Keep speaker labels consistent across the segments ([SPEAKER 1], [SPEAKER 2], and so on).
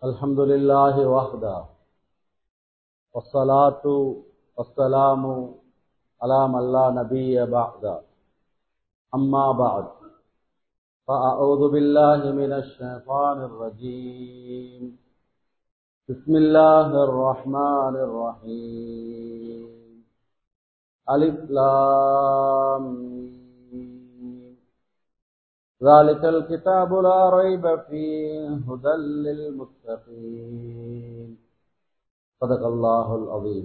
[SPEAKER 1] الحمد لله وحده والصلاة والسلام على من لا نبي بعد أما بعد فأعوذ بالله من الشيطان الرجيم بسم الله الرحمن الرحيم ألف لام ميم. ذلك الكتاب لا ريب فيه هدى للمتقين صدق الله العظيم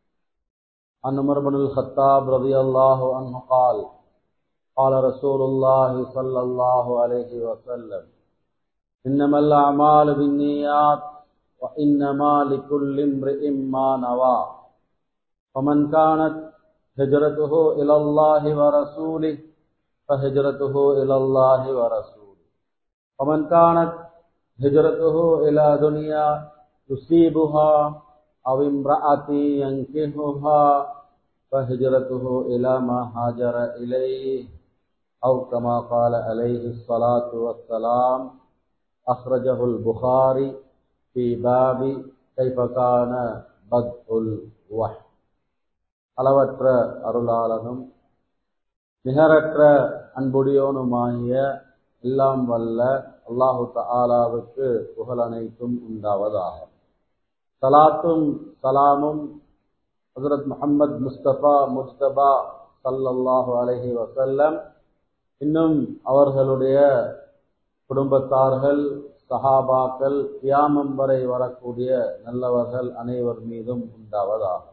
[SPEAKER 1] عن عمر بن الخطاب رضي الله عنه قال قال رسول الله صلى الله عليه وسلم إنما الأعمال بالنيات وإنما لكل امرئ ما نوى فمن كانت هجرته إلى الله ورسوله فهجرته إلى الله ورسوله ومن كانت هجرته إلى دنيا يصيبها أو امرأة ينكهها فهجرته إلى ما هاجر إليه أو كما قال عليه الصلاة والسلام أخرجه البخاري في باب كيف كان بدء الوحي அளவற்ற அருளாளனும் நிகரற்ற அன்புடையோனுமாகிய எல்லாம் வல்ல அல்லாஹு தாலாவுக்கு புகழ் அனைத்தும் உண்டாவதாக சலாத்தும் சலாமும் ஹசரத் முகமது முஸ்தபா முஸ்தபா சல்லல்லாஹு அலஹி வசல்லம் இன்னும் அவர்களுடைய குடும்பத்தார்கள் சஹாபாக்கள் கியாமம் வரை வரக்கூடிய நல்லவர்கள் அனைவர் மீதும் உண்டாவதாகும்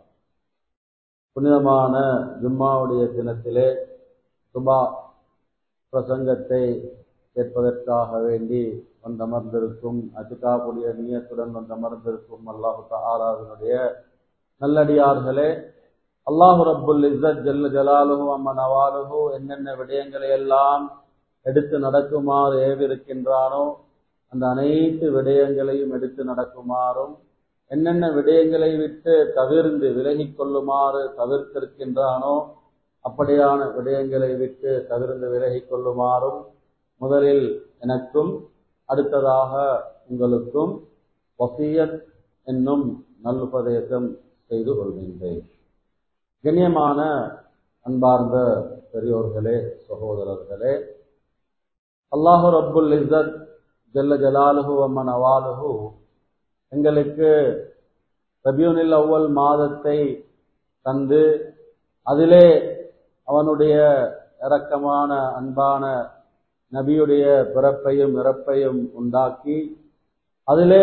[SPEAKER 1] புனிதமான ஜும்மாவுடைய தினத்திலே சுபா பிரசங்கத்தை கேட்பதற்காக வேண்டி வந்தமர்ந்திருக்கும் அஜிகாவுடைய நீயத்துடன் வந்தமர்ந்திருக்கும் அல்லாஹு தாலாவினுடைய நல்லடியார்களே அல்லாஹு ரப்புல் இஸ்ஸத் ஜல்ல ஜலாலுஹு அம்ம நவாலுஹு என்னென்ன விடயங்களை எல்லாம் எடுத்து நடக்குமாறு ஏவிருக்கின்றானோ அந்த அனைத்து விடயங்களையும் எடுத்து நடக்குமாறும் என்னென்ன விடயங்களை விட்டு தவிர்ந்து விலகிக் கொள்ளுமாறு தவிர்த்திருக்கின்றானோ அப்படியான விடயங்களை விட்டு தவிர்ந்து விலகிக் கொள்ளுமாறும் முதலில் எனக்கும் அடுத்ததாக உங்களுக்கும் வசியத் என்னும் நல்லுபதேசம் செய்து கொள்கின்றேன் கண்ணியமான அன்பார்ந்த பெரியோர்களே சகோதரர்களே அல்லாஹு ரப்புல் இஸ்ஸத் ஜல்ல ஜலாலுஹு அம்மன் அவாலுஹு எங்களுக்கு ரபியூனில் அவ்வல் மாதத்தை தந்து அதிலே அவனுடைய இரக்கமான அன்பான நபியுடைய பிறப்பையும் இறப்பையும் உண்டாக்கி அதிலே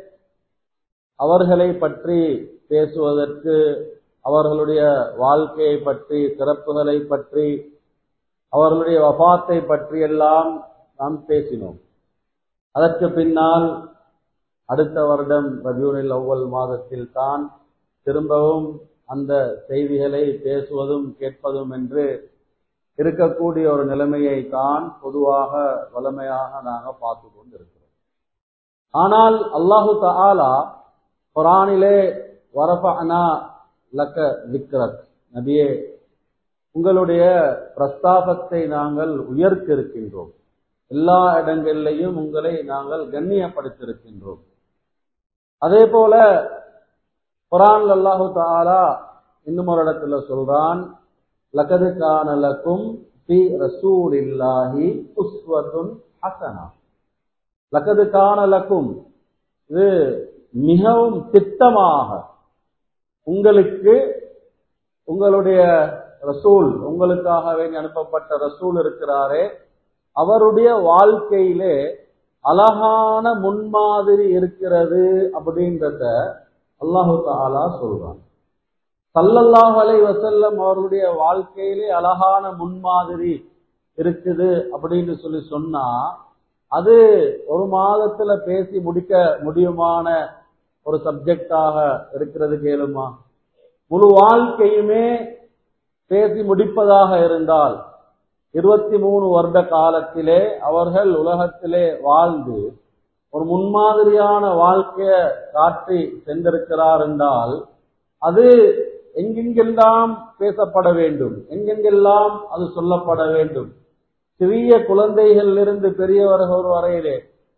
[SPEAKER 1] அவர்களை பற்றி பேசுவதற்கு அவர்களுடைய வாழ்க்கையை பற்றி சிறப்புகளை பற்றி அவர்களுடைய வபாத்தை பற்றி எல்லாம் நாம் பேசினோம் அதற்கு பின்னால் அடுத்த வருடம் ரபியூனில் ஒவ்வொரு மாதத்தில் தான் திரும்பவும் அந்த செய்திகளை பேசுவதும் கேட்பதும் என்று இருக்கக்கூடிய ஒரு நிலைமையை தான் பொதுவாக வளமையாக நாங்கள் பார்த்து கொண்டிருக்கிறோம் ஆனால் அல்லாஹு தாலா குரானிலே வரஃபனா லக்க விக்ரத் நபியே உங்களுடைய பிரஸ்தாபத்தை நாங்கள் உயர்த்திருக்கின்றோம் எல்லா இடங்களிலையும் உங்களை நாங்கள் கண்ணியப்படுத்திருக்கின்றோம் அதே போல குரான் அல்லாஹு தாலா இன்னும் ஒரு இடத்துல சொல்றான் லகது கானலக்கும் பி ரசூலில்லாஹி உஸ்வத்துன் ஹசனா லகது கானலக்கும் இது மிகவும் திட்டமாக உங்களுக்கு உங்களுடைய ரசூல் உங்களுக்காக வேண்டி அனுப்பப்பட்ட ரசூல் இருக்கிறாரே அவருடைய வாழ்க்கையிலே அழகான முன்மாதிரி இருக்கிறது அப்படின்றத அல்லாஹு தாலா சொல்றான் சல்லல்லாஹ் அலை வசல்லம் அவர்களுடைய வாழ்க்கையிலே அழகான முன்மாதிரி இருக்குது அப்படின்னு சொல்லி சொன்னா அது ஒரு மாதத்துல பேசி முடிக்க முடியுமான ஒரு சப்ஜெக்டாக இருக்கிறது கேளுமா முழு வாழ்க்கையுமே பேசி முடிப்பதாக இருந்தால் இருபத்தி மூணு வருட காலத்திலே அவர்கள் உலகத்திலே வாழ்ந்து ஒரு முன்மாதிரியான வாழ்க்கைய காட்டி சென்றிருக்கிறார் என்றால் அது எங்கெங்கெல்லாம் பேசப்பட வேண்டும் எங்கெங்கெல்லாம் அது சொல்லப்பட வேண்டும் சிறிய குழந்தைகளிலிருந்து பெரியவர்கள் வரையிலே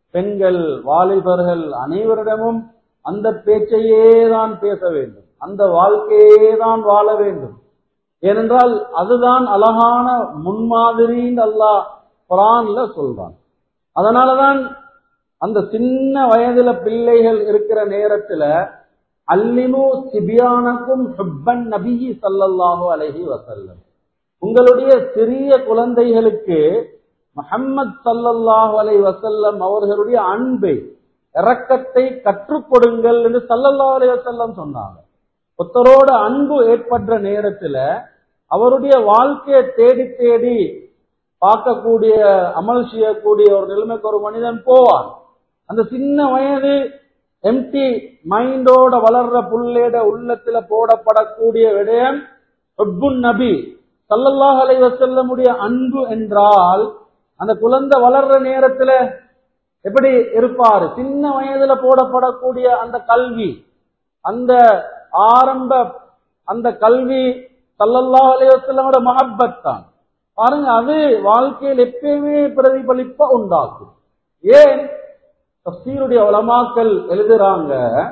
[SPEAKER 1] பெண்கள் வாலிபர்கள் அனைவரிடமும் அந்த பேச்சையே தான் பேச வேண்டும் அந்த வாழ்க்கையே தான் வாழ வேண்டும் ஏனென்றால் அதுதான் அழகான முன்மாதிரின்னு அல்லாஹ் குரான்ல சொல்றான் அதனாலதான் அந்த சின்ன வயதுல பிள்ளைகள் இருக்கிற நேரத்துல அல்லிமு சிபியானக்கும் ஹுப்பன் நபியி சல்லல்லாஹு அலைஹி வசல்லம் உங்களுடைய சிறிய குழந்தைகளுக்கு முஹம்மது சல்லல்லாஹு அலைஹி வசல்லம் அவர்களுடைய அன்பை இரக்கத்தை கற்றுக் கொடுங்கள் என்று சல்லல்லாஹு அலைஹி வசல்லம் சொன்னாங்க ஒருத்தரோட அன்பு ஏற்படுற நேரத்துல அவருடைய வாழ்க்கையை தேடி தேடி பார்க்கக்கூடிய அமல் செய்யக்கூடிய ஒரு நிலைமைக்கு ஒரு மனிதன் போவான் அந்த சின்ன வயது எம்டி மைண்டோட வளர்ற புள்ளேட உள்ளத்துல போடப்படக்கூடிய விடயம் ஹுப்புன் நபி சல்லல்லாஹு அலைஹி வஸல்லமுடைய அன்பு என்றால் அந்த குழந்தை வளர்ற நேரத்துல எப்படி இருப்பாரு சின்ன வயதுல போடப்படக்கூடிய அந்த கல்வி அந்த ஆரம்ப அந்த கல்வி சல்லல்லாஹு அலைஹி வஸல்லமோட மஹப்பத் தான் பாருங்க அது வாழ்க்கையில் எப்பயுமே பிரதிபலிப்ப உண்டாக்கும் ஏன் தப்சீருடைய உலமாக்கள் எழுதுறாங்க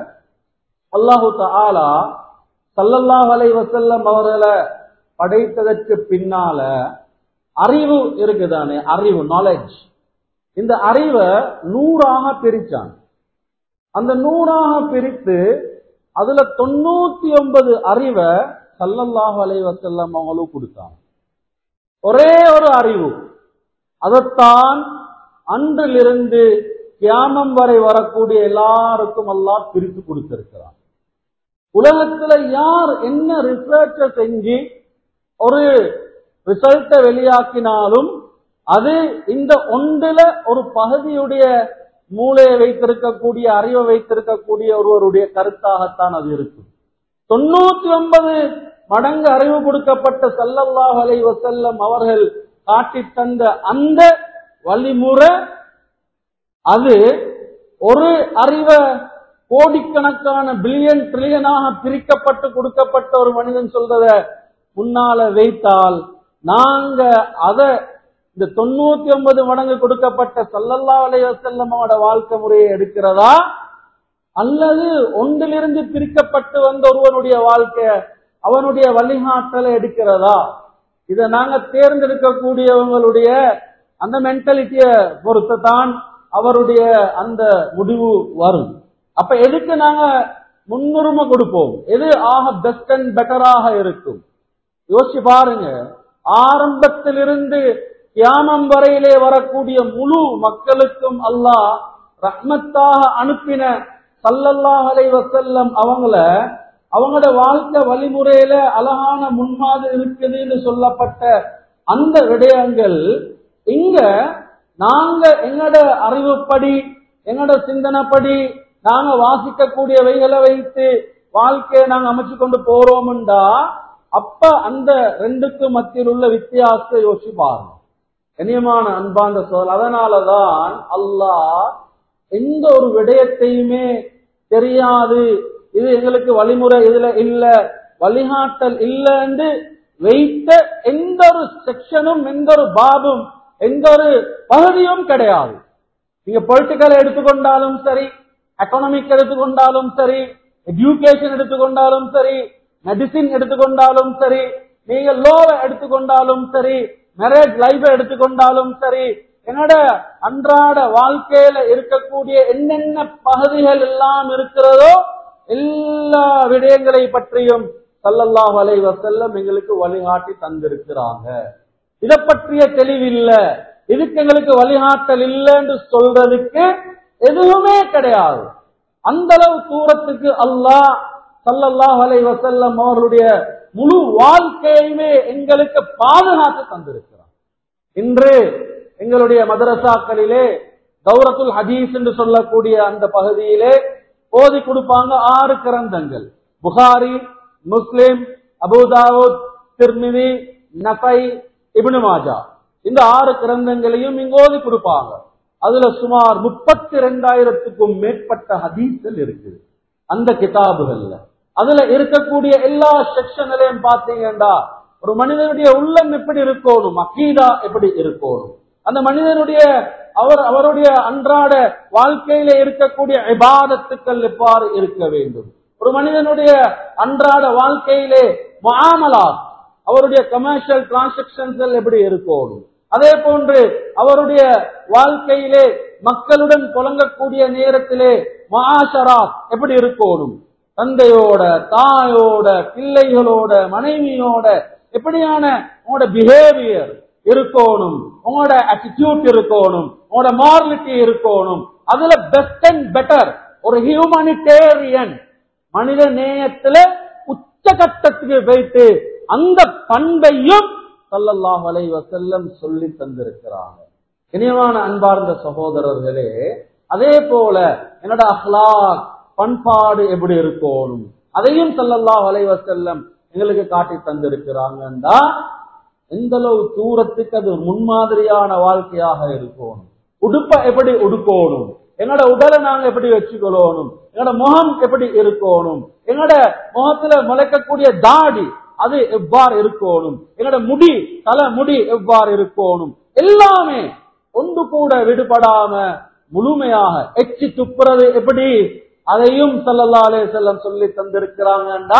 [SPEAKER 1] அல்லாஹு தஆலா சல்லல்லாஹு அலைஹி வஸல்லம் அவர்களை படைத்ததற்கு பின்னால அறிவு இருக்குதானே அறிவு நாலேஜ் இந்த அறிவை நூறாக பிரிச்சான் அந்த நூறாக பிரித்து அதுல தொண்ணூத்தி ஒன்பது அறிவை சல்லல்லாஹு அலைஹி வஸல்லம் அவங்களுக்கு கொடுத்தாங்க ஒரே ஒரு அறிவு அதைத்தான் அன்றிலிருந்து கியாமம் வரை வரக்கூடிய எல்லாருக்கும் அல்லாஹ் பிரித்து கொடுத்திருக்கிறான் உலகத்துல யார் என்ன ரிசர்ச்ச செஞ்சு ஒரு ரிசல்ட்டை வெளியாக்கினாலும் அது இந்த ஒன்றுல ஒரு பகுதியுடைய மூளையை வைத்திருக்கக்கூடிய அறிவை வைத்திருக்கக்கூடிய ஒருவருடைய கருத்தாகத்தான் அது இருக்கும் தொண்ணூத்தி ஒன்பது மடங்கு அறிவு கொடுக்கப்பட்ட சல்லல்லாஹு அலைஹி வஸல்லம் அவர்கள் காட்டி தந்த அந்த வழிமுறை அது ஒரு அறிவை கோடிக்கணக்கான பில்லியன் ட்ரில்லியனாக பிரிக்கப்பட்டு கொடுக்கப்பட்ட ஒரு மனிதன் சொல்றத முன்னால வைத்தால் நாங்க அத இந்த தொண்ணூத்தி ஒன்பது மடங்கு கொடுக்கப்பட்ட சல்லல்லா அலைய செல்லமோட வாழ்க்கை முறையை எடுக்கிறதா அல்லது ஒன்றிலிருந்து பிரிக்கப்பட்டு வந்த ஒருவனுடைய வாழ்க்கை அவனுடைய வழிகாட்டலை எடுக்கிறதா இதை நாங்க தேர்ந்தெடுக்கக்கூடியவங்களுடைய அந்த மென்டாலிட்டிய பொறுத்து தான் அவருடைய அந்த முடிவு வரும் அப்ப எதுக்கு நாங்க முன்னுரிமை கொடுப்போம் எது ஆக பெஸ்ட் அண்ட் பெட்டராக இருக்கும் யோசிச்சு பாருங்க ஆரம்பத்திலிருந்து கியாமம் வரையிலே வரக்கூடிய முழு மக்களுக்கும் அல்லாஹ் ரஹ்மத்தாக அனுப்பின சல்லல்லாஹ் அலைஹி வஸல்லம் அவங்கள அவங்களோட வாழ்க்கை வழிமுறையில அழகான முன்மாதிரி இருக்குதுன்னு சொல்லப்பட்ட அந்த விடயங்கள் இங்க நாங்க எங்கட அறிவுப்படி எங்கட சிந்தனைப்படி நாங்க வாசிக்கக்கூடியவைகளை வைத்து வாழ்க்கையை நாங்க அமைச்சு கொண்டு போறோம்டா அப்ப அந்த ரெண்டுக்கு மத்தியில் உள்ள வித்தியாசத்தை யோசிச்சு பாருங்க கண்ணியமான அன்பாந்த சொல் அதனாலதான் அல்லாஹ் எந்த ஒரு விடயத்தையுமே தெரியாது இது எங்களுக்கு வழிமுறை இதுல இல்ல வழிகாட்டல் இல்லைன்னு வைத்த எந்த ஒரு செக்ஷனும் எந்த ஒரு பாபும் எந்த ஒரு பகுதியும் கிடையாது நீங்க பொலிட்டிக்கல் எடுத்துக்கொண்டாலும் சரி எக்கனாமிக் எடுத்துக்கொண்டாலும் சரி எஜுகேஷன் எடுத்துக்கொண்டாலும் சரி மெடிசின் எடுத்துக்கொண்டாலும் சரி நீங்க லோவை எடுத்துக்கொண்டாலும் சரி மேரேஜ் லைஃப எடுத்துக்கொண்டாலும் சரி என்னோட அன்றாட வாழ்க்கையில இருக்கக்கூடிய என்னென்ன பகுதிகள் எல்லாம் இருக்கிறதோ எல்லா விடயங்களை பற்றியும் சல்லல்லாஹு அலைஹி வஸல்லம் எங்களுக்கு வழிகாட்டி தந்திருக்கிறாங்க இதை பற்றிய தெளிவில்ல இதுக்கு எங்களுக்கு வழிகாட்டல் இல்லைன்னு சொல்றதுக்கு எதுவுமே கிடையாது அந்த அளவு தூரத்துக்கு அல்லாஹ் சல்லல்லாஹு அலைஹி வஸல்லம் அவர்களுடைய முழு வாழ்க்கையுமே எங்களுக்கு பாதுகாத்து தந்திருக்கிறார் இன்று எங்களுடைய மதரசாக்களிலே தௌரத்துல் ஹதீஸ் என்று சொல்லக்கூடிய அந்த பகுதியிலே ஓதி கொடுப்பாங்க ஆறு கிரந்தங்கள் புகாரி முஸ்லிம் அபுதாவுத் திருமிதி நசை இப்னு மாஜா இந்த ஆறு கிரந்தங்களையும் இங்க ஓதி கொடுப்பாங்க அதுல சுமார் முப்பத்தி ரெண்டாயிரத்துக்கும் மேற்பட்ட ஹதீஸ்கள் இருக்குது அந்த கிதாபுகள்ல அதுல இருக்கக்கூடிய எல்லா செக்ஷன்களையும் பாத்தீங்கன்னா ஒரு மனிதனுடைய உள்ளம் எப்படி இருக்கணும் அக்கீதா எப்படி இருக்கணும் அந்த மனிதனுடைய அவர் அவருடைய அன்றாட வாழ்க்கையில இருக்கக்கூடிய இபாதத்துக்கள் எவ்வாறு இருக்க வேண்டும் ஒரு மனிதனுடைய அன்றாட வாழ்க்கையிலே முஆமலா அவருடைய கமர்ஷியல் டிரான்சாக்சன்கள் எப்படி இருக்கணும் அதே போன்று அவருடைய வாழ்க்கையிலே மக்களுடன் புழங்கக்கூடிய நேரத்திலே மாஷரா எப்படி இருக்கணும் தந்தையோட தாயோட பிள்ளைகளோட மனைவியோட எப்படியான உங்களோட பிஹேவியர் இருக்கணும் உங்களோட attitude இருக்கணும் உங்களோட மாரலிட்டி இருக்கணும் அதுல பெஸ்ட் அண்ட் பெட்டர் ஒரு ஹியூமனிடேரியன் மனித நேயத்துல உச்சகட்டத்துக்கு வைத்து அந்த பண்பையும் ஸல்லல்லாஹு அலைஹி வஸல்லம் சொல்லி தந்திருக்கிறாங்க இனியமான அன்பார்ந்த சகோதரர்களே அதே போல என்னோட அஹ்லாக் பண்பாடு எப்படி இருக்கணும் அதையும் ஸல்லல்லாஹு அலைஹி வஸல்லம் எங்களுக்கு காட்டி தந்திருக்கிறாங்கண்டா எந்த அளவு தூரத்துக்கு அது முன்மாதிரியான வாழ்க்கையாக இருக்கணும் உடுப்ப எப்படி உடுக்கணும் எங்களோட உடலை நாங்க எப்படி வச்சுக்கொள்ளணும் எங்களோட முகம் எப்படி இருக்கணும் எங்களோட முகத்துல முளைக்கக்கூடிய தாடி அது எவ்வாறு இருக்கணும் எங்களோட முடி தலை முடி எவ்வாறு இருக்கணும் எல்லாமே ஒன்று கூட விடுபடாம முழுமையாக எச்சி துப்புறது எப்படி அதையும் ஸல்லல்லாஹு அலைஹி வஸல்லம் சொல்லி தந்திருக்கிறாங்கண்டா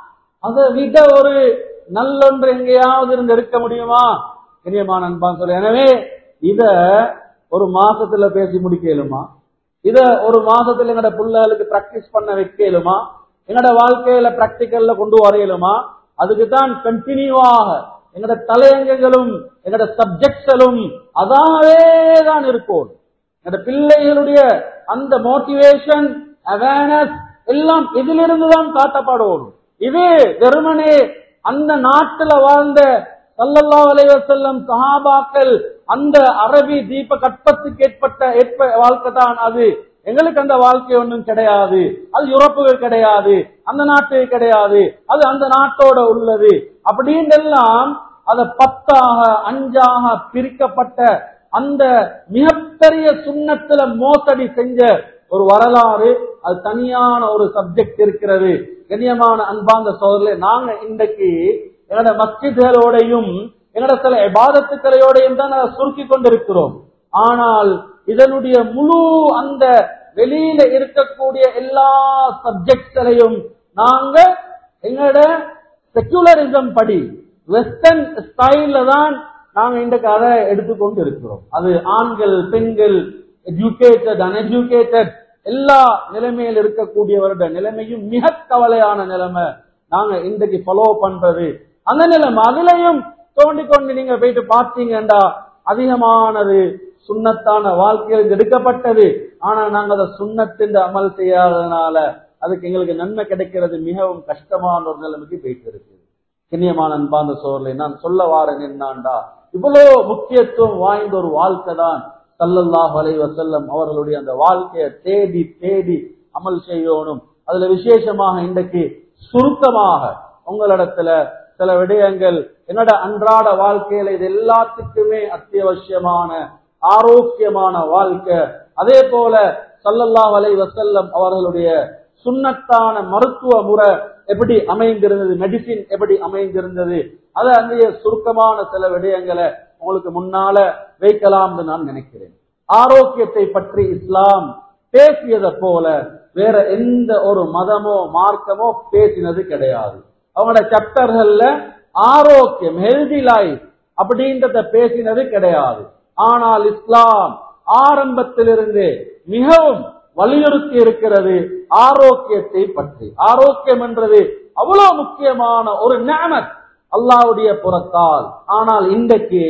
[SPEAKER 1] அதை விட ஒரு நல்லொன்று எங்கேயாவது இருந்து எடுக்க முடியுமா இனியமான அன்பான் சொல்ல எனவே இத ஒரு மாசத்துல பேசி முடிக்கலுமா இத ஒரு மாசத்துல எங்கட பிள்ளைகளுக்கு பிராக்டிஸ் பண்ண வைக்கலுமா எங்கட வாழ்க்கையில பிராக்டிக்கல்ல கொண்டு வரையலுமா அதுக்கு தான் கண்டினியூவாக எங்கட தலையங்கங்களும் எங்கட சப்ஜெக்ட்ஸலும் அதாவே தான் இருக்கும் எங்கட பிள்ளைகளுடைய அந்த மோட்டிவேஷன் அவேர்னஸ் எல்லாம் இதிலிருந்து தான் காட்டப்படும் இது வெறுமனே அந்த நாட்டுல வாழ்ந்த சல்லல்லாஹு அலைஹி வஸல்லம் சஹாபாக்கள் அந்த அரபி தீப கற்பத்துக்கு ஏற்பட்ட ஏற்ப வாழ்க்கை தான் அது எங்களுக்கு அந்த வாழ்க்கை ஒன்றும் கிடையாது அது யூரோப்புக்கு கிடையாது அந்த நாட்டுக்கு கிடையாது அது அந்த நாட்டோட உள்ளது அப்படின்னு எல்லாம் அத பத்தாக அஞ்சாக பிரிக்கப்பட்ட அந்த மிகப்பெரிய சுண்ணத்துல மோசடி செஞ்ச ஒரு வரலாறு அது தனியான ஒரு சப்ஜெக்ட் இருக்கிறது கண்ணியமான அன்பாந்த சோதரில் நாங்க இன்றைக்கு எங்களோட மஸ்ஜிதுகளோடையும் எங்களோட சில இபாதத்துக்களையோடையும் தான் நாங்க சுருக்கி கொண்டிருக்கிறோம் ஆனால் இதனுடைய முழு அந்த வெளியில இருக்கக்கூடிய எல்லா சப்ஜெக்ட்களையும் நாங்க எங்களோட செக்குலரிசம் படி வெஸ்டர்ன் ஸ்டைல்ல தான் நாங்க இன்றைக்கு அதை எடுத்துக்கொண்டு இருக்கிறோம் அது ஆண்கள் பெண்கள் எஜுகேட்டட் அன்எஜுகேட்டட் எல்லா நிலைமையில் இருக்கக்கூடியவருடைய நிலைமையும் மிக கவலையான நிலைமை நாங்க இன்றைக்கு ஃபாலோ பண்றது அந்த நிலைமை அதுலயும் தோண்டி கொண்டு நீங்க போயிட்டு பார்த்தீங்கடா அதிகமானது சுண்ணத்தான வாழ்க்கையில் எடுக்கப்பட்டது ஆனா நாங்க அதை சுண்ணத்தின் அமல் செய்யாததுனால அதுக்கு எங்களுக்கு நன்மை கிடைக்கிறது மிகவும் கஷ்டமான ஒரு நிலைமைக்கு போயிட்டு இருக்கு கிண்ணியமான அன்பாந்த சோர்லை நான் சொல்ல வாரேன் என்னாண்டா இவ்வளவு முக்கியத்துவம் வாய்ந்த ஒரு வாழ்க்கை தான் சல்லல்லாஹு அலைஹி வஸல்லம் அவர்களுடைய அந்த வாழ்க்கையை தேடி தேடி அமல் செய்யணும் அதுல விசேஷமாக இன்றைக்கு சுருக்கமாக உங்களிடத்துல சில விடயங்கள் என்னோட அன்றாட வாழ்க்கையில இது எல்லாத்துக்குமே அத்தியாவசியமான ஆரோக்கியமான வாழ்க்கை அதே போல சல்லல்லாஹு அலைஹி வஸல்லம் அவர்களுடைய சுண்ணத்தான மருத்துவ முறை எப்படி அமைந்திருந்தது மெடிசின் எப்படி அமைந்திருந்தது அதை அங்கே சுருக்கமான சில விடயங்களை உங்களுக்கு முன்னால வைக்கலாம்னு நான் நினைக்கிறேன் ஆரோக்கியத்தை பற்றி இஸ்லாம் பேசியதை போல வேற எந்த ஒரு மதமோ மார்க்கமோ பேசினது கிடையாது அவங்களோட சாப்டர்கள்ல ஆரோக்கியம் ஹெல்தி லைஃப் அப்படின்றத பேசினது கிடையாது ஆனால் இஸ்லாம் ஆரம்பத்திலிருந்து மிகவும் வலியுறுத்தி இருக்கிறது ஆரோக்கியத்தை பற்றி ஆரோக்கியம் என்றது அவ்வளவு முக்கியமான ஒரு நேமத் அல்லாவுடைய புறத்தால் ஆனால் இன்றைக்கு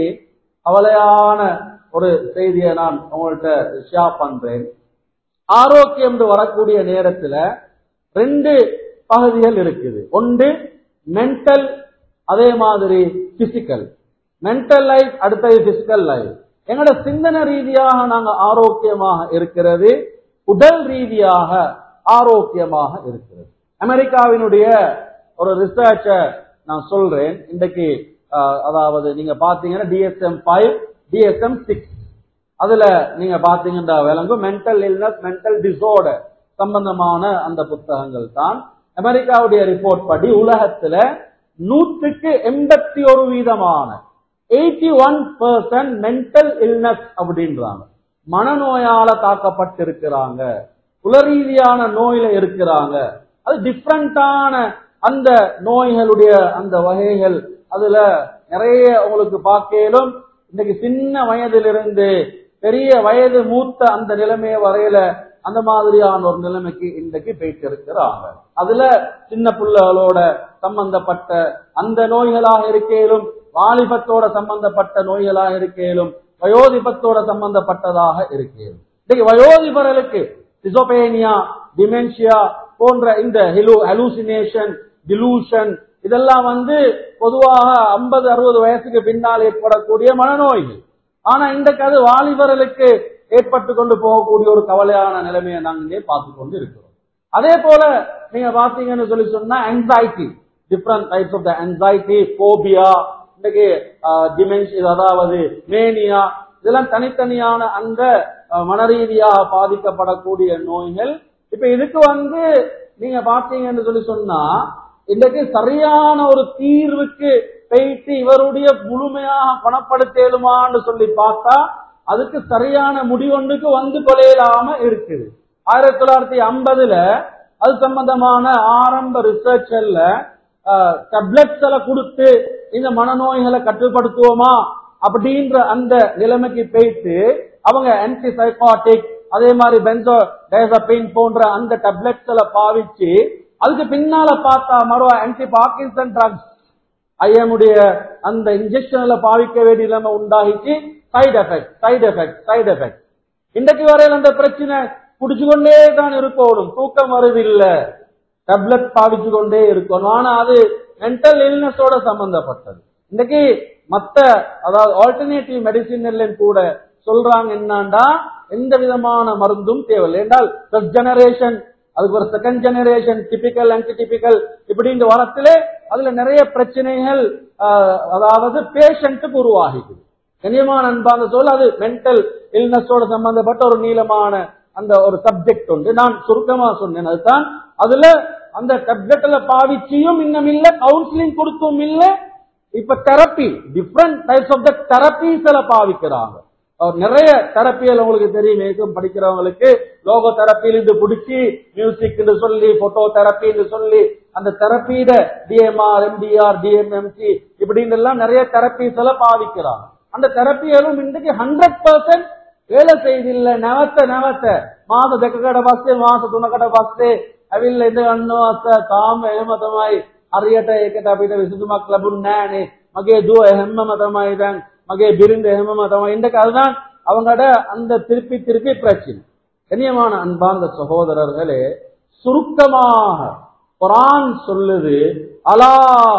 [SPEAKER 1] கவலையான ஒரு செய்தியை நான் உங்கள்கிட்ட ஷேர் பண்றேன் ஆரோக்கியம் என்று வரக்கூடிய நேரத்துல ரெண்டு பகுதிகள் இருக்குது ஒன்று மென்டல் அதே மாதிரி பிசிக்கல் மென்டல் லைஃப் அடுத்தது பிசிக்கல் லைஃப் எங்களோட சிந்தனை ரீதியாக நாங்க ஆரோக்கியமாக இருக்கிறது உடல் ரீதியாக ஆரோக்கியமாக இருக்கிறது அமெரிக்காவினுடைய ஒரு ரிசர்ச்ச நான் சொல்றேன் இன்றைக்கு அதாவது நீங்க பாத்தீங்கன்னா டிஎஸ்எம் ஃபைவ் டிஎஸ்எம் சிக்ஸ் அதுல நீங்க பாத்தீங்கன்னா விளங்கும் மென்டல் இல்னஸ் மென்டல் டிசார்டர் சம்பந்தமான அந்த புத்தகங்கள் தான் அமெரிக்காவுடைய ரிப்போர்ட் படி உலகத்துல நூற்றுக்கு எண்பத்தி ஒரு வீதமான eighty one percent mental illness அப்படின்றாங்க மனநோயால தாக்கப்பட்டிருக்கிறாங்க உளரீதியான நோயில இருக்கிறாங்க அது டிஃப்ரெண்டான அந்த நோய்களுடைய அந்த வகைகள் அதுல நிறைய உங்களுக்கு பார்க்கலும் இன்னைக்கு சின்ன வயதிலிருந்து பெரிய வயது மூத்த அந்த நிலைமைய வரையில அந்த மாதிரியான ஒரு நிலைமைக்கு இன்றைக்கு போயிட்டு இருக்கிறாங்க அதுல சின்ன பிள்ளைகளோட சம்பந்தப்பட்ட அந்த நோய்களாக இருக்கேலும் வாலிபத்தோட சம்பந்தப்பட்ட நோய்களாக இருக்கேலும் வயோதிபத்தோட சம்பந்தப்பட்டதாக இருக்கேலும் இன்னைக்கு வயோதிபர்களுக்கு சிசோபேனியா டிமென்ஷியா போன்ற இந்த ஹலூசினேஷன் டிலூஷன் இதெல்லாம் வந்து பொதுவாக ஐம்பது அறுபது வயசுக்கு பின்னால் ஏற்படக்கூடிய மனநோய்கள் ஆனா இன்றைக்கு அது வாலிபர்களுக்கு ஏற்பட்டு கொண்டு போகக்கூடிய ஒரு கவலையான நிலைமையை நாங்க இங்கே பார்த்து கொண்டு இருக்கிறோம் அதே போல நீங்க பாத்தீங்கன்னு சொல்லி சொன்னா anxiety different types of the anxiety phobia இன்னைக்கு டிமென்ஷி அதாவது மேனியா இதெல்லாம் தனித்தனியான அந்த அஹ், மனரீதியாக பாதிக்கப்படக்கூடிய நோய்கள் இப்ப இதுக்கு வந்து நீங்க பாத்தீங்கன்னு சொல்லி சொன்னா இன்றைக்கு சரியான ஒரு தீர்வுக்கு போயிட்டு இவருடைய முழுமையாக குணப்படுத்தலுமான்னு சொல்லி பார்த்தா அதுக்கு சரியான முடிவொன்றுக்கு வந்து கொலையிலாம இருக்குது ஆயிரத்தி தொள்ளாயிரத்தி ஐம்பதுல அது சம்பந்தமான ஆரம்ப ரிசர்ச்ல டேப்லெட்ஸ் எல்லாம் கொடுத்து இந்த மனநோய்களை கட்டுப்படுத்துவோமா அப்படின்ற அந்த நிலைமைக்கு போயிட்டு அவங்க ஆன்டி சைக்காட்டிக் அதே மாதிரி பென்சோ டயசபின் போன்ற அந்த டேப்லெட்ஸ் எல்லாம் பாவிச்சு அதுக்கு பின்னால பார்த்தா மறுவா ஆன்டி பார்க்கின்சன் ட்ரக்ஸ் ஐஎம்முடைய அந்த இன்ஜெக்ஷன்ல பாவிக்க வேண்டிய நிலைமை உண்டாகிச்சு side effect side effect side effect இன்றைக்கு வரையில் அந்த பிரச்சனை குடிச்சு கொண்டே தான் இருக்கணும் தூக்கம் வருதில்லை டேப்லெட் பாவிச்சு கொண்டே இருக்கணும் ஆனா அது மென்டல் இல்னஸோட சம்பந்தப்பட்டது இன்னைக்கு மத்த அதாவது ஆல்டர்னேட்டிவ் மெடிசின் கூட சொல்றாங்க என்னண்டா எந்த விதமான மருந்தும் தேவையில்லை என்றால் ஃபர்ஸ்ட் ஜெனரேஷன் அதுக்கு ஒரு second generation typical anti typical இப்படி இந்த வரத்திலே அதுல நிறைய பிரச்சனைகள் ஆஹ், அதாவது பேஷண்ட்டுக்கு உருவாகிக்குது கண்ணியமான அன்பான சொல் அது மென்டல் இல்னஸோட சம்பந்தப்பட்ட ஒரு நீளமான அந்த ஒரு சப்ஜெக்ட் உண்டு நான் சுருக்கமா சொன்னேன் அதுதான் அதுல அந்த டப்லெட்ல பாவிச்சியும் இன்னும் இல்ல கவுன்சிலிங் கொடுத்தும் இல்ல இப்ப therapy different types of the therapies எல்லாம் பாவிக்கிறாங்க அவர் நிறைய தெரப்பியல் உங்களுக்கு தெரியும் ஏதும் படிக்கிறவங்களுக்கு லோகோ தெரப்பியிலிருந்து பிடிச்சி மியூசிக் சொல்லி போட்டோ தெரப்பின்னு சொல்லி அந்த தெரப்பியிட டிஎம்ஆர் எம்டிஆர் டிஎம்எம்சி இப்படின்னு எல்லாம் நிறைய தெரப்பிஸ் எல்லாம் பாவிக்கிறாங்க அந்த தெரப்பியலும் இன்றைக்கு ஹண்ட்ரட் பர்சன்ட் வேலை செய்தில்ல නැවත නැවත මාස දෙකකට පස්සේ මාස තුනකට පස්සේ ඇවිල්ලා ඉඳ ගන්නවා අස්ස තාම එහෙම තමයි හරියට ඒකට අපිට විසඳුමක් ලැබුණ නෑනේ මගේ දුව එහෙමම තමයි දැන් මගේ බිරිඳ එහෙමම තමයි இன்றைக்கு அதுதான் அவங்களோட அந்த திருப்பி திருப்பி பிரச்சனை கண்ணியமான அன்பார்ந்த சகோதரர்களே சுருக்கமாக குரான் சொல்லுது அலா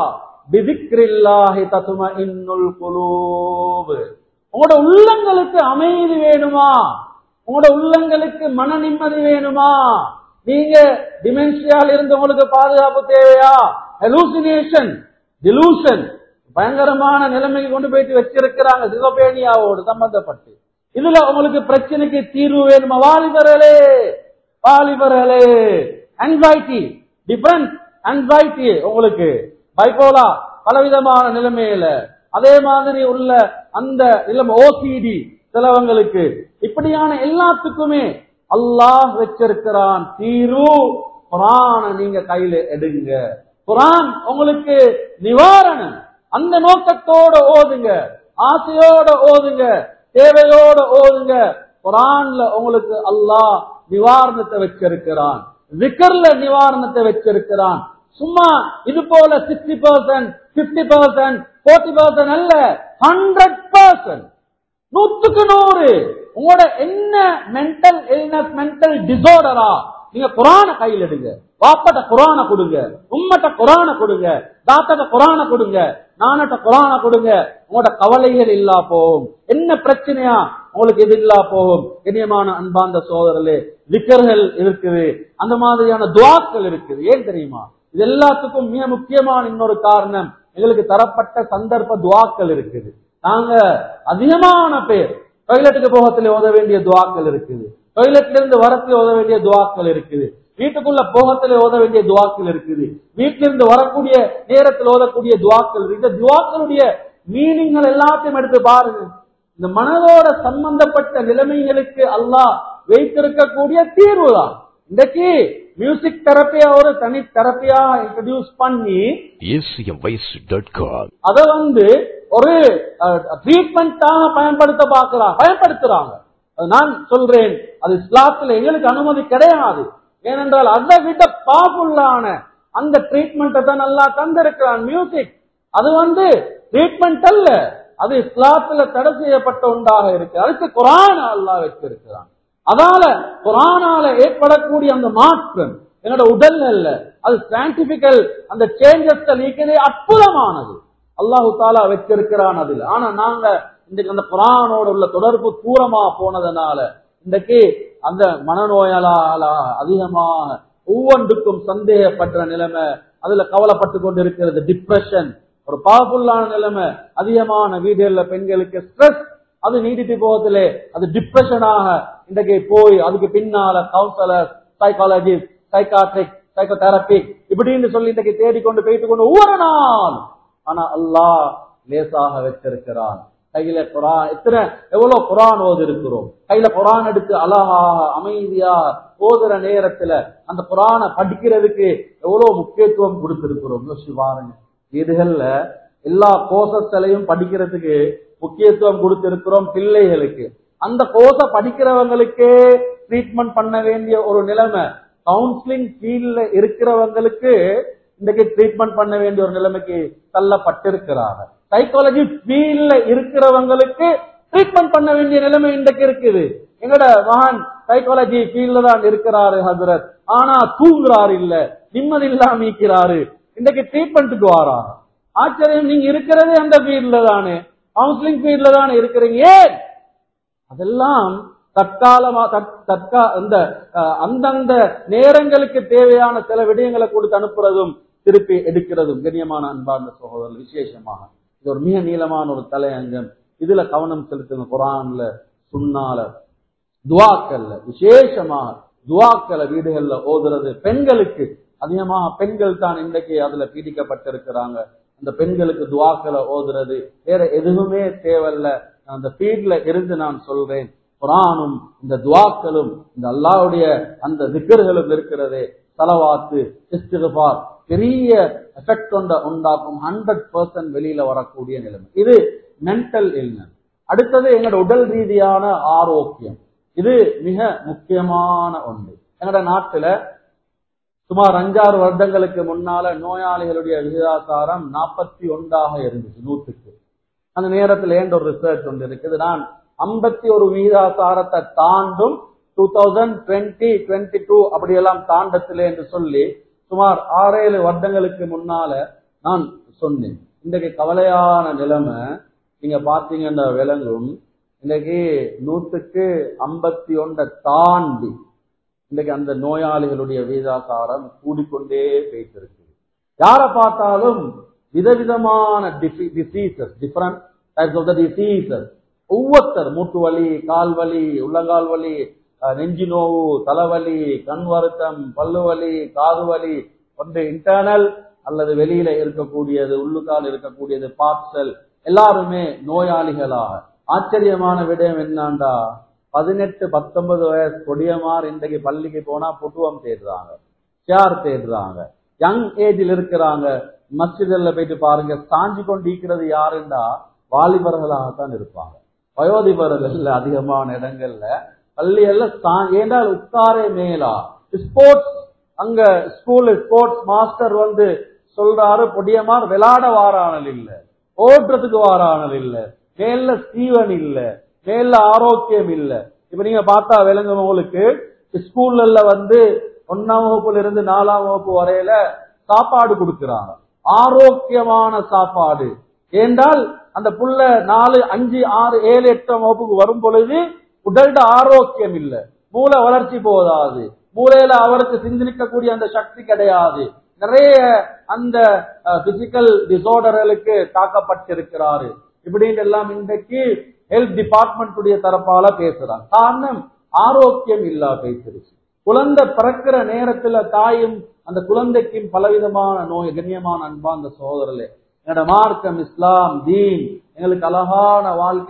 [SPEAKER 1] பிதிக்ரில்லாஹி தத்தும இன்னுல் குலூபு உங்களோட உள்ளங்களுக்கு அமைதி வேணுமா உங்களோட உள்ளங்களுக்கு மன நிம்மதி வேணுமா நீங்க டிமென்ஷியால இருந்து உங்களுக்கு பாதுகாப்பு தேவையா ஹெலூசினேஷன் டிலூஷன் பயங்கரமான நிலைமைக்கு கொண்டு போயிட்டு வச்சிருக்கிறாங்க சிவபேனியாவோடு சம்பந்தப்பட்டு இதுல உங்களுக்கு பிரச்சனைக்கு தீர்வு வேணுமா வாலிபர்களே வாலிபர்களே anxiety டிஃபரன்ஸ் anxiety உங்களுக்கு பைபோலா பலவிதமான நிலைமையில அதே மாதிரி உள்ள அந்த நிலைமை ஓசிடி சிலவங்களுக்கு இப்படியான எல்லாத்துக்குமே அல்லாஹ் வச்சிருக்கிறான் தீர்வு குரான நீங்க கையில எடுங்க குரான் உங்களுக்கு நிவாரணம் அந்த நோக்கத்தோட ஓதுங்க ஆசையோட ஓதுங்க தேவையோட ஓதுங்க குரான்ல உங்களுக்கு அல்லாஹ் நிவாரணத்தை வச்சிருக்கிறான் விக்கர்ல நிவாரணத்தை வச்சிருக்கிறான் சும்மா இது போல sixty percent fifty percent forty percent அல்ல ஹண்ட்ரட் பர்சன்ட் நூத்துக்கு நூறு உங்களோட என்ன மென்டல் இல்னஸ் மென்டல் டிசார்டரா நீங்க குரான கையில் எடுங்க வாப்பட்ட குரான கொடுங்க உம்மட்ட குரான கொடுங்க தாத்தட்ட குரான கொடுங்க நானட்ட குரான கொடுங்க உங்களோட கவலைகள் இல்லா போகும் என்ன பிரச்சனையா உங்களுக்கு இது இல்லா போகும் இனியமான அன்பார்ந்த சோதரர்களே விக்கர்கள் இருக்குது அந்த மாதிரியான துவாக்கள் இருக்குது ஏன் தெரியுமா இது எல்லாத்துக்கும் மிக முக்கியமான இன்னொரு காரணம் எங்களுக்கு தரப்பட்ட சந்தர்ப்ப துவாக்கள் இருக்குது நாங்க அதிகமான பேர் டாய்லெட்டுக்கு போகத்துல ஓத வேண்டிய துவாக்கள் இருக்குது டாய்லெட்ல இருந்து வரத்துல ஓத வேண்டிய துவாக்கள் இருக்குது வீட்டுக்குள்ள போகத்துல ஓத வேண்டிய துவாக்கள் இருக்குது வீட்டில இருந்து வரக்கூடிய நேரத்தில் ஓதக்கூடிய துவாக்கள் இருக்கு. இந்த துவாக்களுடைய மீனிங்கள் எல்லாத்தையும் எடுத்து பாருங்க இந்த மனதோட சம்பந்தப்பட்ட நிலைமைகளுக்கு அல்லாஹ் வைத்திருக்கக்கூடிய தீர்வு தான் இன்றைக்கு மியூசிக் தெரப்பியா ஒரு தனி தெரப்பியா இன்ட்ரடியூஸ் பண்ணி
[SPEAKER 2] acmvoice.com.
[SPEAKER 1] அதை வந்து ஒரு ட்ரீட்மெண்டாக பயன்படுத்த பார்க்கிறாங்க பயன்படுத்துறாங்க அது நான் சொல்றேன் அது இஸ்லாத்துல எங்களுக்கு அனுமதி கிடையாது ஏனென்றால் அதை விட பவர்ஃபுல்லான அந்த ட்ரீட்மெண்ட்டை தான் நல்லா தந்திருக்கிறான் மியூசிக் அது வந்து ட்ரீட்மெண்ட் அல்ல அது இஸ்லாத்துல தடை செய்யப்பட்ட ஒன்றாக இருக்கு அதுக்கு குரான் அல்லாஹ் வச்சிருக்கிறான் அதால குரானால ஏற்படக்கூடிய அந்த மாற்றம் என்னோட உடல் அல்ல அது சயின்டிபிக்கல் அந்த சேஞ்சஸ் நீக்கிறதே அற்புதமானது அல்லாஹு தாலா வச்சிருக்கிறான் அதில் ஆனா நாங்க இன்றைக்கு அந்த குரானோட உள்ள தொடர்பு தூரமா போனதுனால இன்றைக்கு அந்த மனநோயால அதிகமாக ஒவ்வொன்றுக்கும் சந்தேகப்பட்ட நிலைமை அதுல கவலைப்பட்டு கொண்டிருக்கிறது டிப்ரெஷன் ஒரு பவர்ஃபுல்லான நிலைமை அதிகமான வீடுகள்ல பெண்களுக்கு ஸ்ட்ரெஸ் அது நீடிட்டு போவதிலே அது டிப்ரெஷனாக இன்றைக்கு போய் அதுக்கு பின்னால கவுன்சிலர் சைக்காலஜிஸ்ட் சைக்காட்ரிக் சைக்கோதெரபி இப்படின்னு சொல்லி இன்றைக்கு தேடிக்கொண்டு போயிட்டு கொண்டு ஒவ்வொரு நாள் ஆனா அல்லாஹ் லேசாக வச்சிருக்கிறான் கையில குரான் எத்தனை எவ்வளவு குரான் ஓதி இருக்கிறோம் கையில குரான் எடுத்து அழகாக அமைதியாக ஓதுற நேரத்துல அந்த குரானை படிக்கிறதுக்கு எவ்வளவு முக்கியத்துவம் கொடுத்திருக்கிறோம் யோசிச்சு பாருங்க வீடுகள்ல எல்லா கோசஸ்களையும் படிக்கிறதுக்கு முக்கியத்துவம் கொடுத்திருக்கிறோம் பிள்ளைகளுக்கு அந்த கோச படிக்கிறவங்களுக்கே ட்ரீட்மெண்ட் பண்ண வேண்டிய ஒரு நிலைமை கவுன்சிலிங் ஃபீல்ட்ல இருக்கிறவங்களுக்கு இன்றைக்கு ட்ரீட்மெண்ட் பண்ண வேண்டிய ஒரு நிலைமைக்கு தள்ளப்பட்டிருக்கிறாங்க சைக்காலஜி ஃபீல்ட்ல இருக்கிறவங்களுக்கு ட்ரீட்மெண்ட் பண்ண வேண்டிய நிலைமை இன்றைக்கு இருக்குது எங்கட மகான் சைக்காலஜி ஃபீல்ட்ல தான் இருக்கிறாரு ஹசரத் ஆனா தூங்குறாரு இல்ல நிம்மதி இல்லாம இருக்கிறாரு இன்றைக்கு ட்ரீட்மெண்ட்டுக்கு வாராங்க ஆச்சரியம் நீங்க இருக்கிறதே அந்த ஃபீல்ட்ல தானே கவுன்சிலிங் ஃபீல்ட்ல தானே இருக்கிறீங்க ஏன் அதெல்லாம் தற்காலமா தற்- தற்கா இந்த அஹ், அந்தந்த நேரங்களுக்கு தேவையான சில விடயங்களை கொடுத்து அனுப்புறதும் திருப்பி எடுக்கிறதும் கண்ணியமான அன்பார்ந்த சகோதரர் விசேஷமாக இது ஒரு மிக நீளமான ஒரு தலையங்கம் இதுல கவனம் செலுத்துங்க குரான்ல சுன்னால துவாக்கல்ல விசேஷமாக துவாக்களை வீடுகள்ல ஓதுறது பெண்களுக்கு அதிகமாக பெண்கள் தான் இன்றைக்கு அதுல பீடிக்கப்பட்டிருக்கிறாங்க அந்த பெண்களுக்கு துவாக்களை ஓதுறது வேற எதுவுமே தேவையில்ல நான் அந்த ஃபீல்ட்ல இருந்து நான் சொல்றேன் குரானும் இந்த துவாக்களும் இந்த அல்லாஹ்வுடைய அந்த திக்கர்களும் இருக்கிறதே சலவாத்து இஸ்திகுபார் பெரிய எஃபெக்ட் ஒன்ற உண்டாக்கும் ஹண்ட்ரட் பர்சன்ட் வெளியில வரக்கூடிய நிலைமை இது மென்டல் இல்னஸ் அடுத்தது எங்களோட உடல் ரீதியான ஆரோக்கியம் இது மிக முக்கியமான ஒன்று எங்களோட நாட்டுல சுமார் அஞ்சாறு வருடங்களுக்கு முன்னால நோயாளிகளுடைய விகிதாசாரம் நாற்பத்தி ஒன்றாக இருந்துச்சு நூற்றுக்கு அந்த நேரத்தில் ஏண்ட ஒரு ரிசர்ச் ஒன்று இருக்குது நான் ஐம்பத்தி ஒரு விகிதாசாரத்தை தாண்டும் two thousand twenty twenty two அப்படியெல்லாம் தாண்டத்திலே என்று சொல்லி சுமார் ஆறேழு வருடங்களுக்கு முன்னால நான் சொன்னேன் இன்றைக்கு கவலையான நிலைமை நீங்க பாத்தீங்கன்னா விளங்கும் இன்றைக்கு நூற்றுக்கு ஐம்பத்தி ஒன்றை தாண்டி இன்றைக்கு அந்த நோயாளிகளுடைய வீதாசாரம் கூடிக்கொண்டே போயிட்டிருக்கு யாரை பார்த்தாலும் விதவிதமான diseases different types of the diseases ஒவ்வொருத்தர் மூட்டு வலி கால் வலி உள்ளங்கால் வலி அஹ், நெஞ்சு நோவு தலைவலி கண் வருத்தம் பல்லு வலி காது வலி ஒன்று இன்டர்னல் அல்லது வெளியில இருக்கக்கூடியது உள்ளுக்கால் இருக்கக்கூடியது பார்சல் எல்லாருமே நோயாளிகளாக ஆச்சரியமான விடயம் என்னண்டா பதினெட்டு பத்தொன்பது வயசு கொடியமார் இன்றைக்கு பள்ளிக்கு போனா புட்டுவம் தேடுறாங்க சேர் தேடுறாங்க யங் ஏஜில் இருக்கிறாங்க மஸ்ஜிதில் போயிட்டு பாருங்க சாஞ்சி கொண்டு இருக்கிறது யாருண்டா வாலிபர்களாகத்தான் இருப்பாங்க வயோதிபர்கள் அதிகமான இடங்கள்ல பள்ளியல்ல சா- ஏண்டால் உட்காரே மேலா ஸ்போர்ட்ஸ் அங்க ஸ்கூல் ஸ்போர்ட்ஸ் மாஸ்டர் வந்து சொல்றாரு பொடியமார் விளையாட வாரானல் இல்ல ஓடுறதுக்கு வாரானல் இல்ல மேல ஸ்டீவன் இல்ல மேல ஆரோக்கியம் இல்ல இப்ப நீங்க பார்த்தா விளங்கும் உங்களுக்கு ஸ்கூல்ல வந்து ஒன்னாம் வகுப்புல இருந்து நாலாம் வகுப்பு வரையில சாப்பாடு கொடுக்கறாங்க ஆரோக்கியமான சாப்பாடு ஏண்டால் அந்த புள்ள நாலு அஞ்சு ஆறு ஏழு எட்டாம் வகுப்புக்கு வரும் பொழுது உடல்ட ஆரோக்கியம் இல்ல மூளை வளர்ச்சி போதாது மூளையில அவருக்கு சிந்திக்கக்கூடிய அந்த சக்தி கிடையாது நிறைய அந்த பிசிக்கல் டிசார்டர்களுக்கு தாக்கப்பட்டிருக்கிறாரு இப்படின்னு எல்லாம் இன்றைக்கு ஹெல்த் டிபார்ட்மெண்ட் தரப்பால பேசுறாங்க காரணம் ஆரோக்கியம் இல்லா பேசிருச்சு குழந்தை பிறக்கிற நேரத்துல தாயும் அந்த குழந்தைக்கும் பலவிதமான நோய் கண்ணியமான அன்பா அந்த சோதரலே என்னோட மார்க்கம் இஸ்லாம் தீன் எங்களுக்கு அழகான வாழ்க்கைய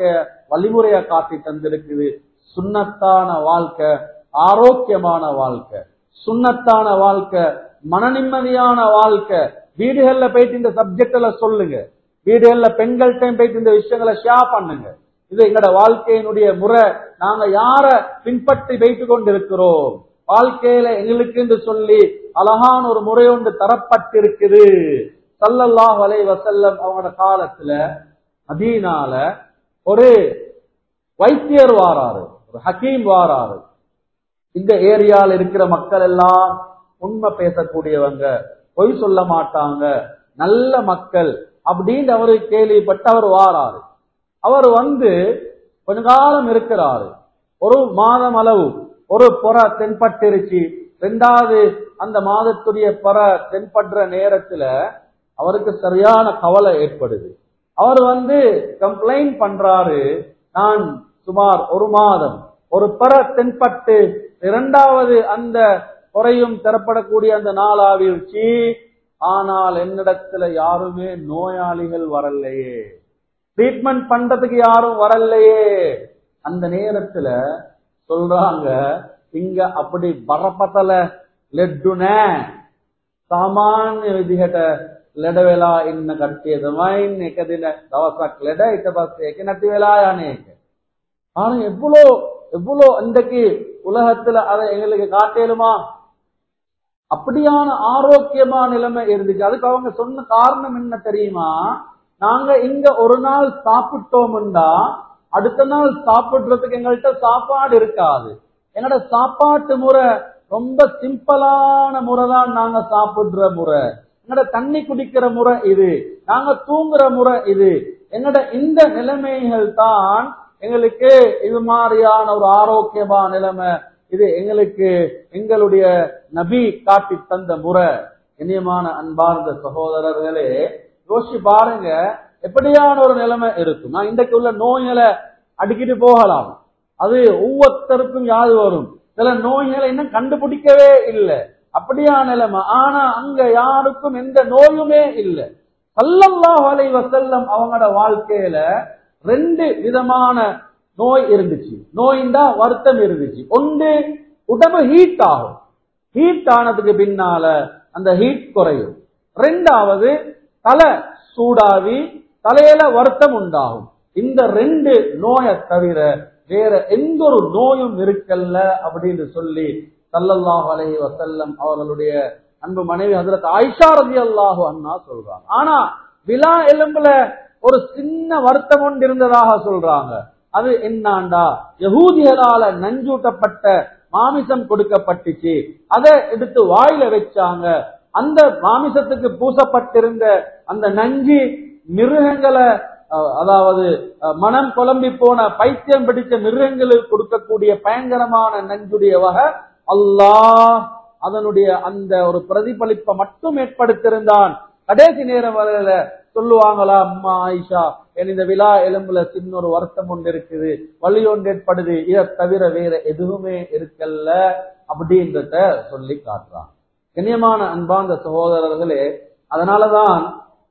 [SPEAKER 1] வழிமுறையை காட்டி தந்திருக்குது சுண்ணத்தான வாழ்க்கை ஆரோக்கியமான வாழ்க்கை சுண்ணத்தான வாழ்க்கை மன நிம்மதியான வாழ்க்கை வீடுகள்ல போயிட்டு இந்த சப்ஜெக்ட்ல சொல்லுங்க வீடுகள்ல பெண்கள்கிட்ட போயிட்டு இந்த விஷயங்களை ஷேர் பண்ணுங்க இது எங்களோட வாழ்க்கையினுடைய முறை நாங்க யார பின்பற்றி வைத்து கொண்டிருக்கிறோம் வாழ்க்கையில எங்களுக்கு என்று சொல்லி அழகான ஒரு முறை ஒன்று தரப்பட்டிருக்குது சல்லல்லாஹ் அலை வசல்லம் அவங்களோட காலத்துல மதீனால ஒரு வைத்தியர் வாராரு ஒரு ஹக்கீம் வாராரு இந்த ஏரியால இருக்கிற மக்கள் எல்லாம் உண்மை பேசக்கூடியவங்க பொய் சொல்ல மாட்டாங்க நல்ல மக்கள் அப்படின்னு அவரு கேள்விப்பட்டு அவர் வாராரு அவர் வந்து கொஞ்ச காலம் இருக்கிறாரு ஒரு மாதம் அளவு ஒரு புற தென்பட்டிருச்சு ரெண்டாவது அந்த மாதத்துடைய புற தென்படுற நேரத்துல அவருக்கு சரியான கவலை ஏற்படுது அவர் வந்து கம்ப்ளைண்ட் பண்றாரு நான் சுமார் ஒரு மாதம் ஒரு பெற தென்பட்டு இரண்டாவது அந்த குறையும் தரப்படக்கூடிய அந்த நாளாவிருச்சு ஆனால் என்னிடத்துல யாருமே நோயாளிகள் வரலையே ட்ரீட்மெண்ட் பண்றதுக்கு யாரும் வரலையே அந்த நேரத்துல சொல்றாங்க இங்க அப்படி பரப்பතல லெட்டுன සාමාන්‍ය විදිහට ලෙඩ වෙලා ඉන්න කට්ටිය තමයි එක දින දවසක් ලෙඩ ඊට පස්සේ ඒක නැති වෙලා යන එක. ஆனா எவ்வளோ எவ்வளோ இன்றைக்கு உலகத்துல அதை எங்களுக்கு காட்டேலுமா அப்படியான ஆரோக்கியமான நிலைமை இருந்துச்சு அதுக்கு அவங்க சொன்ன காரணம் என்ன தெரியுமா நாங்க இங்க ஒரு நாள் சாப்பிட்டோம்டா அடுத்த நாள் சாப்பிடுறதுக்கு எங்கள்கிட்ட சாப்பாடு இருக்காது எங்களோட சாப்பாட்டு முறை ரொம்ப சிம்பிளான முறை தான் நாங்க சாப்பிடுற முறை எங்களோட தண்ணி குடிக்கிற முறை இது நாங்க தூங்குற முறை இது எங்களோட இந்த நிலைமைகள் தான் எங்களுக்கு இது மாதிரியான ஒரு ஆரோக்கியமான நிலைமை இது எங்களுக்கு எங்களுடைய நபி காட்டி தந்த முறை இனியமான அன்பார்ந்த சகோதரர்களே யோசிச்சு பாருங்க எப்படியான ஒரு நிலைமை இருக்கும் நான் இன்றைக்கு உள்ள நோய்களை அடிக்கிட்டு போகலாம் அது ஒவ்வொருத்தருக்கும் யாது வரும் சில நோய்களை இன்னும் கண்டுபிடிக்கவே இல்லை அப்படியான நிலைமை ஆனா அங்க யாருக்கும் எந்த நோயுமே இல்லை சல்லல்லாஹு அலைஹி வஸல்லம் அவங்களோட வாழ்க்கையில ரெண்டு விதமான நோய் இருந்துச்சு நோயின்டா வருத்தம் இருந்துச்சு ஒன்று உடம்பு ஹீட் ஆகும் ஹீட் ஆனதுக்கு பின்னால அந்த ஹீட் குறையும் ரெண்டாவது தலை சூடாவி தலையில வருத்தம் உண்டாகும் இந்த ரெண்டு நோயை தவிர வேற எந்த ஒரு நோயும் இருக்கல்ல அப்படின்னு சொல்லி சல்லல்லாஹு அலைஹி வஸல்லம் அவர்களுடைய அன்பு மனைவி ஹஜரத் ஆயிஷா ரலியல்லாஹு அன்ஹா சொல்றாங்க ஆனா விழா எலும்புல ஒரு சின்ன வருத்தம் ஒன்று இருந்ததாக சொல்றாங்க அது என்னாண்டா யகூதியரால நஞ்சூட்டப்பட்ட மாமிசம் கொடுக்கப்பட்டுச்சு அதை எடுத்து வாயில வச்சாங்க அந்த மாமிசத்துக்கு பூசப்பட்டிருந்த அந்த நஞ்சு மிருகங்களை அஹ், அதாவது அஹ், மனம் குழம்பி போன பைத்தியம் பிடித்த மிருகங்களுக்கு கொடுக்கக்கூடிய பயங்கரமான நஞ்சுடைய வகை அல்லாஹ் அதனுடைய அந்த ஒரு பிரதிபலிப்பை மட்டும் ஏற்படுத்தியிருந்தான் கடைசி நேரம் வரையில சொல்லுவாங்களா அம்மா ஆயிஷா என் இந்த விழா எலும்புல சின்ன ஒரு வருத்தம் ஒன்று இருக்குது வலி ஒன்று ஏற்படுது இதை தவிர வேற எதுவுமே இருக்கல்ல அப்படின்றத சொல்லி காட்டுறான் கண்ணியமான அன்பார்ந்த சகோதரர்களே அதனாலதான்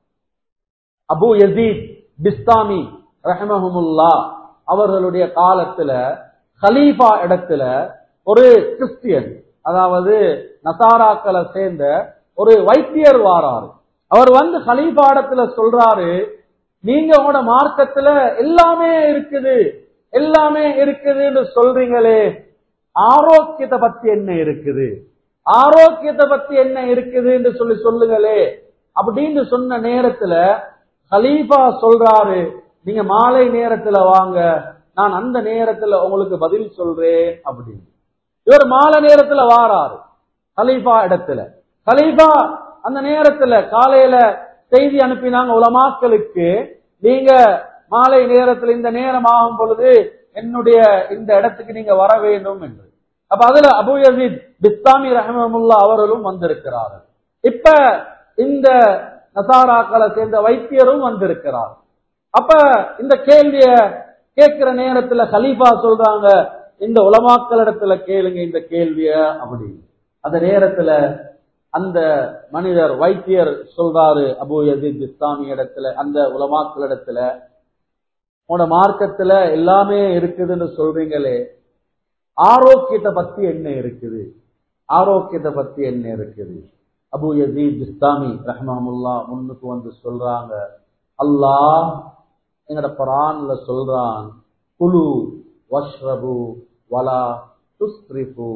[SPEAKER 1] அபு யசீத் பிஸ்தாமி ரஹமஹமுல்லா அவர்களுடைய காலத்துல ஹலீஃபா இடத்துல ஒரு கிறிஸ்டியன் அதாவது நசாராக்களை சேர்ந்த ஒரு வைத்தியர் வாராரு அவர் வந்து ஹலீஃபா இடத்துல சொல்றாரு நீங்க உங்களோட மார்க்கத்துல எல்லாமே இருக்குது எல்லாமே இருக்குதுன்னு சொல்றீங்களே ஆரோக்கியத்தை பத்தி என்ன இருக்குது ஆரோக்கியத்தை பத்தி என்ன இருக்குதுன்னு சொல்லி சொல்லுங்களே அப்படின்னு சொன்ன நேரத்துல ஹலீஃபா சொல்றாரு நீங்க மாலை நேரத்துல வாங்க நான் அந்த நேரத்துல உங்களுக்கு பதில் சொல்றேன் அப்படின்னு இவர் மாலை நேரத்துல வாராரு ஹலீஃபா இடத்துல ஹலீஃபா அந்த நேரத்துல காலையில செய்தி அனுப்பினாங்க உலமாக்களுக்கு நீங்க மாலை நேரத்துல இந்த நேரம் ஆகும் பொழுது என்னுடைய இந்த இடத்துக்கு நீங்க வர வேண்டும் என்று அப்ப அதுல அபு யசீத் பிஸ்தாமி ரஹமமுல்லா அவர்களும் வந்திருக்கிறார்கள் இப்ப இந்த நசாராக்களை சேர்ந்த வைத்தியரும் வந்திருக்கிறார் அப்ப இந்த கேள்விய கேட்கிற நேரத்துல கலீஃபா சொல்றாங்க இந்த உலமாக்கள் இடத்துல கேளுங்க இந்த கேள்விய அப்படின்னு அந்த நேரத்துல அந்த மனிதர் வைத்தியர் சொல்றாரு அபு யசீத் பிஸ்தாமி இடத்துல அந்த உலமாக்கள் இடத்துல உங்களோட மார்க்கத்துல எல்லாமே இருக்குதுன்னு சொல்றீங்களே ஆரோக்கியத்தை பத்தி என்ன இருக்குது ஆரோக்கியத்தை பத்தி என்ன இருக்குது அபு யசீத் பிஸ்தாமி ரஹ்மஹமுல்லா முன்னுக்கு வந்து சொல்றாங்க அல்லாஹ் எங்கட குரான்ல சொல்றான் குலு வஷ்ரபு வலா துஸ்ரிஃபு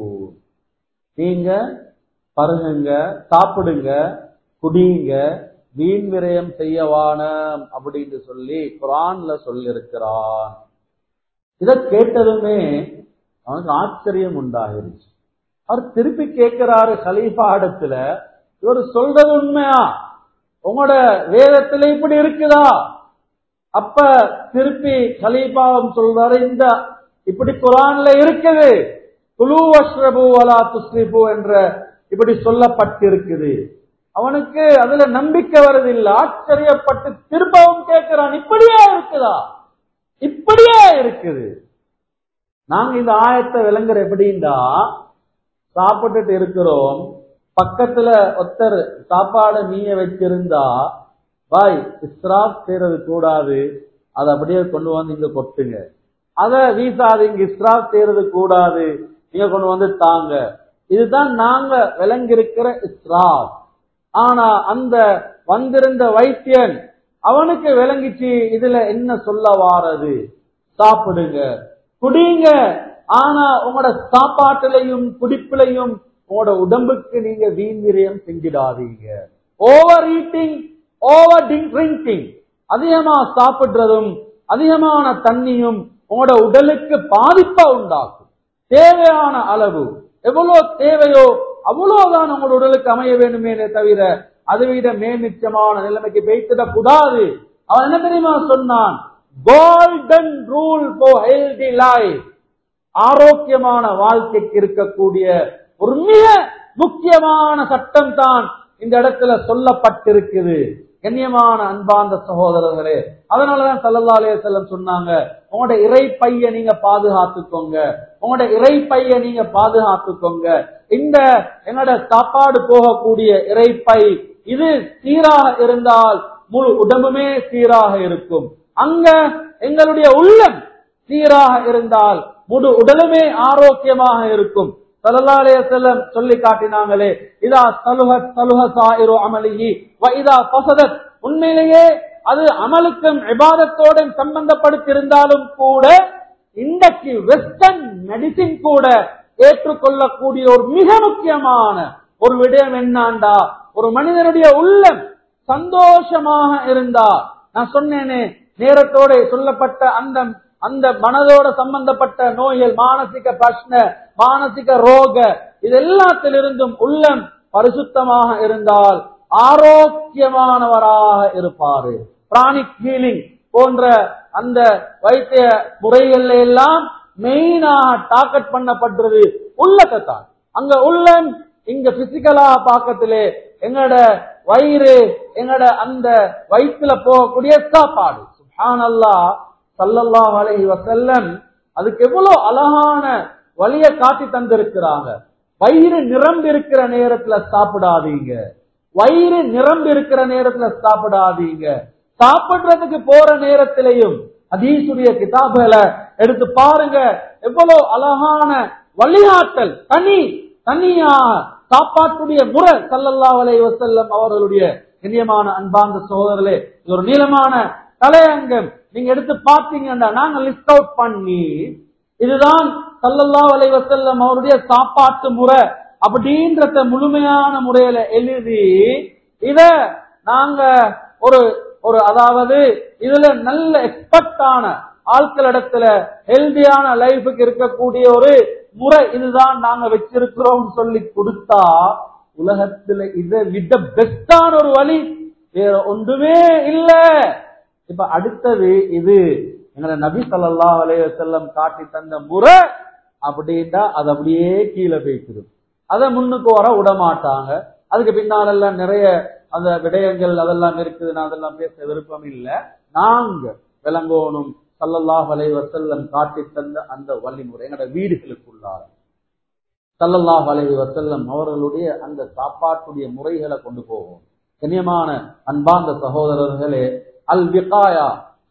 [SPEAKER 1] நீங்க பருகுங்க சாப்பிடுங்க குடிங்க வீண் விரயம் செய்யவானம் அப்படின்னு சொல்லி குரான்ல சொல்லியிருக்கிறான் இத கேட்டதுமே அவனுக்கு ஆச்சரியம் உண்டாகிருச்சு அவர் திருப்பி கேட்கிறாரு கலீஃபா இடத்துல இவர் சொல்றது உண்மையா உங்களோட வேதத்துல இப்படி இருக்குதா அப்ப திருப்பி கலீஃபாவும் சொல்றாரு இந்த இப்படி குரான்ல இருக்குது குலு வஷ்ரபு வலா துஸ்ரிபு என்ற இப்படி சொல்லப்பட்டிருக்குது அவனுக்கு அதுல நம்பிக்கை வருதில்லை ஆச்சரியப்பட்டு திரும்பவும் கேட்கிறான் இப்படியே இருக்குதா இப்படியே இருக்குது நாங்க இந்த ஆயத்தை விளங்குற எப்படின்னா சாப்பிட்டுட்டு இருக்கிறோம் பக்கத்துல ஒருத்தர் சாப்பாடு நீய வச்சிருந்தா பாய் இஸ்ராப் செய்யறது கூடாது அதை அப்படியே கொண்டு வந்து இங்க கொட்டுங்க அத வீசாதீங்க இஸ்ராப் செய்யறது கூடாது நீங்க கொண்டு வந்து தாங்க இதுதான் நாங்க விளங்கியிருக்கிற இஸ்ராப் ஆனா அந்த வந்திருந்த வைத்தியன் அவனுக்கு விளங்கிச்சு இதுல என்ன சொல்ல வாரது சாப்பிடுங்க குடிங்க ஆனா உங்களோட சாப்பாட்டிலையும் குடிப்பிலையும் உங்களோட உடம்புக்கு நீங்க வீண் விரயம் செஞ்சிடாதீங்க ஓவர் ஈட்டிங் ஓவர் ட்ரிங்கிங் அதிகமா சாப்பிடுறதும் அதிகமான தண்ணியும் உங்களோட உடலுக்கு பாதிப்பா உண்டாக்கும் தேவையான அளவு எவ்வளவு தேவையோ அவ்வளவுதான் உங்களோட உடலுக்கு அமைய வேண்டுமே தவிர அதை விட மேமிச்சமான நிலைமைக்கு வைத்திடக் கூடாது அவன் என்ன தெரியுமா சொன்னான் golden rule for healthy life ஆரோக்கியமான வாழ்க்கைக்கு இருக்கக்கூடிய ஒரு மிக முக்கியமான சட்டம் தான் இந்த இடத்துல சொல்லப்பட்டிருக்குது கண்ணியமான அன்பார்ந்த சகோதரர்களே அதனாலதான் சல்லல்லா செல்லம் சொன்னாங்க உங்களோட இறை பைய நீங்க பாதுகாத்துக்கோங்க உங்களோட இறை பைய நீங்க பாதுகாத்துக்கோங்க இந்த எங்களோட சாப்பாடு போகக்கூடிய இறைப்பை இது சீராக இருந்தால் முழு உடம்புமே சீராக இருக்கும் அங்க எங்களுடைய உள்ளம் சீராக இருந்தால் முழு உடலுமே ஆரோக்கியமாக இருக்கும் சல்லல்லாஹு செல்லம் சொல்லி காட்டினாங்களே இதா சலுஹத் சலுஹ சாயிரு அமலிஹி வ இதா ஃபசதத் உண்மையிலேயே அது அமலுக்கும் இபாதத்தோடும் சம்பந்தப்படுத்தியிருந்தாலும் கூட இன்றைக்கு வெஸ்டர்ன் மெடிசின் கூட ஏற்றுக்கொள்ளக்கூடிய ஒரு மிக முக்கியமான ஒரு விடயம் என்னாண்டா ஒரு மனிதனுடைய உள்ளம் சந்தோஷமாக இருந்தா நான் சொன்னேனே நேரத்தோட சொல்லப்பட்ட அந்த அந்த மனதோட சம்பந்தப்பட்ட நோய்கள் மானசிக பிரச்சனை மானசிக ரோக இது எல்லாத்திலிருந்தும் உள்ளம் பரிசுத்தமாக இருந்தால் ஆரோக்கியமானவராக இருப்பாரு பிராணிக் ஹீலிங் போன்ற அந்த வைத்திய முறைகள்ல எல்லாம் மெயினாக டார்கெட் பண்ணப்படுறது உள்ளத்தை தான் அங்க உள்ளம் இங்க பிசிக்கலா பாக்கத்திலே எங்கட வயிறு எங்கட அந்த வயிற்றுல போகக்கூடிய சாப்பாடு சுப்ஹானல்லா சல்லல்லாஹு அலைஹி வஸல்லம் அதுக்கு எவ்வளவு அழகான வழிய காட்டி தந்திருக்கிறாங்க வயிறு நிரம்பி இருக்கிற நேரத்துல சாப்பிடாதீங்க வயிறு நிரம்பி இருக்கிற நேரத்துல சாப்பிடாதீங்க சாப்பிடுறதுக்கு போற நேரத்திலையும் அதீசுடைய கிதாபுகளை எடுத்து பாருங்க எவ்வளவு அழகான வழிகாட்டல் தனி தனியா சாப்பாட்டுடைய முறை சல்லல்லாஹு அலைஹி வஸல்லம் அவர்களுடைய கண்ணியமான அன்பார்ந்த சகோதரர்களே இது ஒரு நீளமான தலையங்கம் நீங்க எடுத்து பார்த்தீங்கன்னா நாங்க லிஸ்ட் அவுட் பண்ணி இதுதான் சல்லல்லாஹு அலைஹி வஸல்லம் அவருடைய சாப்பாட்டு முறை அப்படின்றத முழுமையான முறையில எழுதி இத நாங்க ஒரு ஒரு அதாவது இதுல நல்ல எக்ஸ்பர்ட்டான ஆட்களிடத்துல ஹெல்தியான லைஃபுக்கு இருக்கக்கூடிய ஒரு முறை இதுதான் நாங்க வச்சிருக்கிறோம் சொல்லி கொடுத்தா உலகத்துல இதை விட பெஸ்டான ஒரு வழி வேற ஒன்றுமே இல்ல இப்ப அடுத்தது இது எங்களை நபி ஸல்லல்லாஹு அலைஹி வஸல்லம் காட்டி தந்த முறை அப்படின்னா அது அப்படியே கீழே போய்க்கிடும் அதை முன்னுக்கு வர விட மாட்டாங்க அதுக்கு பின்னாலெல்லாம் நிறைய அந்த விடயங்கள் அதெல்லாம் இருக்குது நான் அதெல்லாம் பேச விருப்பம் இல்லை நாங்க விளங்கோணும் சல்லல்லாஹு அலைஹி வஸல்லம் காட்டி தந்த அந்த வழிமுறை எங்களோட வீடுகளுக்குள்ளார சல்லல்லாஹு அலைஹி வஸல்லம் அவர்களுடைய அந்த சாப்பாட்டுடைய முறைகளை கொண்டு போவோம் கண்ணியமான அன்பார்ந்த சகோதரர்களே அல் விகாயா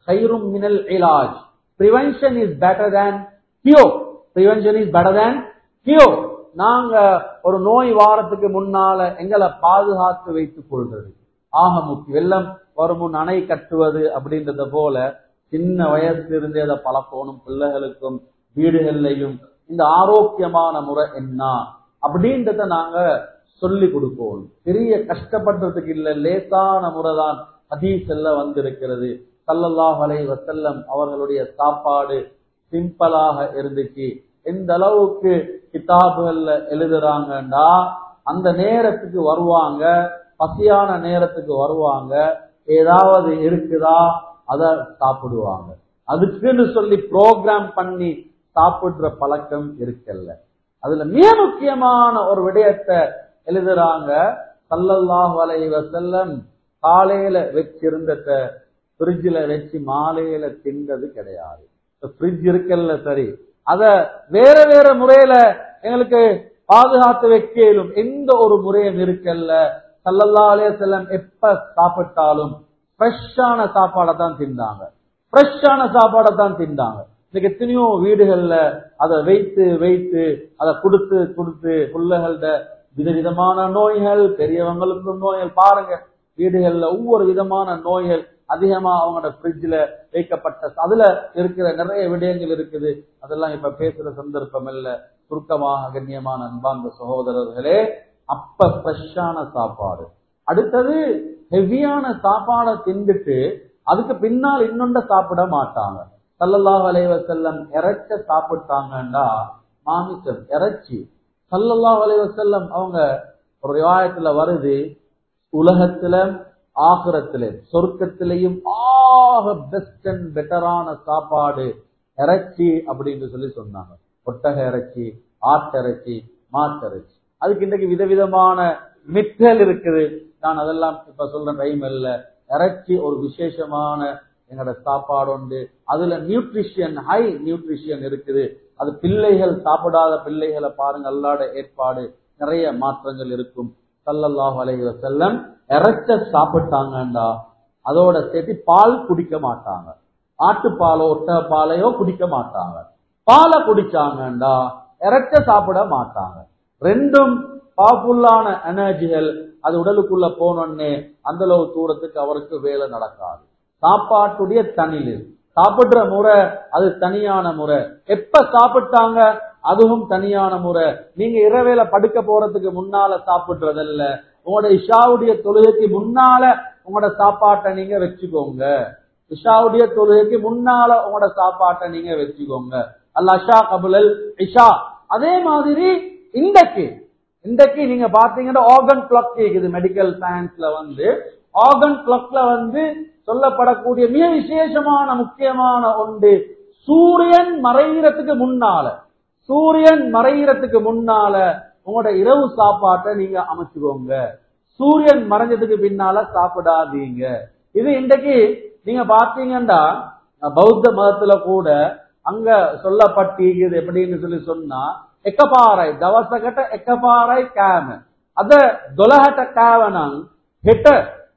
[SPEAKER 1] ஹைரும் மினல் இலாஜ் prevention is better than cure prevention is better than cure நாங்க ஒரு நோய் வாரத்துக்கு முன்னால எங்களை பாதுகாத்து வைத்துக் கொள்றது ஆக முக்கியம் வெள்ளம் வரும் முன் அணை கட்டுவது அப்படின்றத போல சின்ன வயசுல இருந்தே அதை பழக்கணும் பிள்ளைகளுக்கும் வீடுகள்லையும் இந்த ஆரோக்கியமான முறை என்ன அப்படின்றத நாங்க சொல்லி கொடுப்போம் பெரிய கஷ்டப்படுறதுக்கு இல்ல லேசான முறைதான் ஹதீஸ் எல்லாம் வந்திருக்கிறது சல்லல்லாஹ் அலைஹி வஸல்லம் அவர்களுடைய சாப்பாடு சிம்பிளாக இருந்துச்சு எந்த அளவுக்கு கிதாபுகள்ல எழுதுறாங்கண்டா அந்த நேரத்துக்கு வருவாங்க பசியான நேரத்துக்கு வருவாங்க ஏதாவது இருக்குதா அத சாப்பிடுவாங்க அதுக்குன்னு சொல்லி ப்ரோக்ராம் பண்ணி சாப்பிடுற பழக்கம் இருக்கல்ல அதுல மிக முக்கியமான ஒரு விடயத்தை எழுதுறாங்க சல்லல்லாஹு அலைஹி வஸல்லம் காலையில வச்சிருந்தத ஃப்ரிட்ஜில் வச்சு மாலையில தின்றது கிடையாது ஃப்ரிட்ஜ் இருக்கல்ல சரி அத வேற வேற முறையில எங்களுக்கு பாதுகாத்து வைக்கலும் எந்த ஒரு முறையும் இருக்கல்ல சல்லல்லா அலைஹி வஸல்லம் எப்ப சாப்பிட்டாலும் ஃப்ரெஷ்ஷான சாப்பாடை தான் தின்னாங்க ஃப்ரெஷ்ஷான சாப்பாடை தான் தின்னாங்க இன்னைக்கு எத்தனையோ வீடுகள்ல அதை வைத்து வைத்து அதை கொடுத்து கொடுத்து பிள்ளைகள்ட விதவிதமான நோய்கள் பெரியவங்களுக்கும் நோய்கள் பாருங்க வீடுகள்ல ஒவ்வொரு விதமான நோய்கள் அதிகமா அவங்களோட ஃப்ரிட்ஜ்ல வைக்கப்பட்ட அதுல இருக்கிற நிறைய விடயங்கள் இருக்குது அதெல்லாம் இப்ப பேசுற சந்தர்ப்பம் இல்ல சுருக்கமாக கண்ணியமான அன்பார்ந்த சகோதரர்களே அப்ப ஃப்ரெஷ்ஷான சாப்பாடு அடுத்தது ஹெவியான சாப்பாடை தின்னுட்டு அதுக்கு பின்னால் இன்னொண்ட சாப்பிட மாட்டாங்க சல்லல்லாஹு அலைஹி வஸல்லம் இறைச்ச சாப்பிட்டாங்கண்டா மாமிசம் இறைச்சி சல்லல்லாஹு அலைஹி வஸல்லம் அவங்க ஒரு ரிவாயத்துல வருது உலகத்துல ஆகுரத்திலே சொர்க்கத்திலேயும் ஆக பெஸ்ட் அண்ட் பெட்டரான சாப்பாடு இறைச்சி அப்படின்னு சொல்லி சொன்னாங்க ஒட்டக இறைச்சி ஆட்டிறைச்சி மாட்டிறைச்சி அதுக்கு இன்றைக்கு விதவிதமான மித்தல் இருக்குது நான் அதெல்லாம் இப்ப சொல்ற டைம் இல்ல இறைச்சி ஒரு விசேஷமான எங்களோட சாப்பாடு உண்டு அதுல நியூட்ரிஷியன் ஹை நியூட்ரிஷியன் இருக்குது அது பிள்ளைகள் சாப்பிடாத பிள்ளைகளை பாருங்க அல்லாட ஏற்பாடு நிறைய மாற்றங்கள் இருக்கும் சல்லல்லாஹு அலைஹி வஸல்லம் இறைச்ச சாப்பிட்டாங்கண்டா அதோட சேர்த்து பால் குடிக்க மாட்டாங்க ஆட்டுப்பாலோ ஒட்ட பாலையோ குடிக்க மாட்டாங்க பாலை குடிச்சாங்கண்டா இறைச்ச சாப்பிட மாட்டாங்க ரெண்டும் பவர்ஃபுல்லான எனர்ஜிகள் அது உடலுக்குள்ள போனோடனே அந்த அளவு தூரத்துக்கு அவருக்கு வேலை நடக்காது சாப்பாட்டுடைய தனில் சாப்பிடுற முறை அது தனியான முறை எப்ப சாப்பிட்டாங்க அதுவும் தனியான முறை நீங்க இரவேல படுக்க போறதுக்கு முன்னால சாப்பிடுறதல்ல உங்களோட இஷாவுடைய தொழுகைக்கு முன்னால உங்களோட சாப்பாட்டை நீங்க வச்சுக்கோங்க இஷாவுடைய தொழுகைக்கு முன்னால உங்களோட சாப்பாட்டை நீங்க வச்சுக்கோங்க அல்ல அஷா கபுலல் இஷா அதே மாதிரி இன்றைக்கு இன்றைக்கு நீங்க பாத்தீங்கன்னா ஆர்கன் கிளாக் இருக்குது மெடிக்கல் சயின்ஸ்ல வந்து ஆர்கன் கிளாக்ல வந்து சொல்லப்படக்கூடிய மிக விசேஷமான முக்கியமான ஒன்று சூரியன் மறைகிறதுக்கு முன்னால சூரியன் மறைகிறதுக்கு முன்னால உங்களோட இரவு சாப்பாட்டை நீங்க அமைச்சுக்கோங்க சூரியன் மறைஞ்சதுக்கு பின்னால சாப்பிடாதீங்க இது இன்றைக்கு நீங்க பாத்தீங்கன்னா பௌத்த மதத்துல கூட அங்க சொல்லப்பட்டிருக்குது எப்படின்னு சொல்லி சொன்னா එකපාරයි දවසකට එකපාරයි කෑම. අද 12ට කෑවනම් හෙට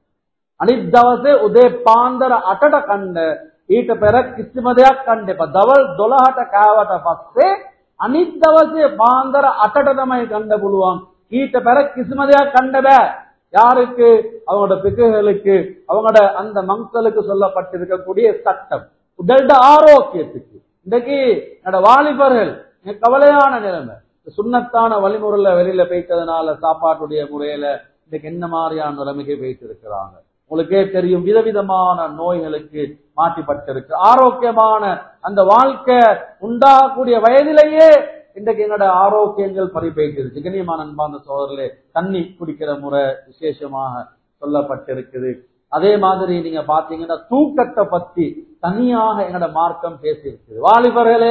[SPEAKER 1] අනිත් දවසේ උදේ පාන්දර 8ට කන්න ඊට පෙර කිසිම දෙයක් කන්න එපා. දවල් 12ට කෑවට පස්සේ අනිත් දවසේ පාන්දර 8ට තමයි කන්න පුළුවන්. ඊට පෙර කිසිම දෙයක් කන්න බෑ. யாருக்கு அவங்களோட பிக்குகளுக்கு அவங்களோட அந்த மங்களுக்கு சொல்லப்பட்டிருக்கக்கூடிய சட்டம் உடல்ட ஆரோக்கியத்துக்கு இன்றைக்கு என்னோட வாலிபர்கள் கவலையான நிலைமை சுண்ணத்தான வழிமுறையில வெளியில போயிட்டதுனால சாப்பாட்டுடைய முறையில இன்னைக்கு என்ன மாதிரியான நிலைமைக்கு போயிட்டு இருக்கிறாங்க உங்களுக்கே தெரியும் விதவிதமான நோய்களுக்கு மாட்டிப்பட்டிருக்கு ஆரோக்கியமான அந்த வாழ்க்கை உண்டாகக்கூடிய வயதிலேயே இன்றைக்கு எங்களோட ஆரோக்கியங்கள் பறிபோயிட்டு கண்ணியமான அன்பான சோதரிலே தண்ணி குடிக்கிற முறை விசேஷமாக சொல்லப்பட்டிருக்குது அதே மாதிரி நீங்க பாத்தீங்கன்னா தூக்கத்தை பத்தி தனியாக எங்களோட மார்க்கம் பேசியிருக்குது வாலிபர்களே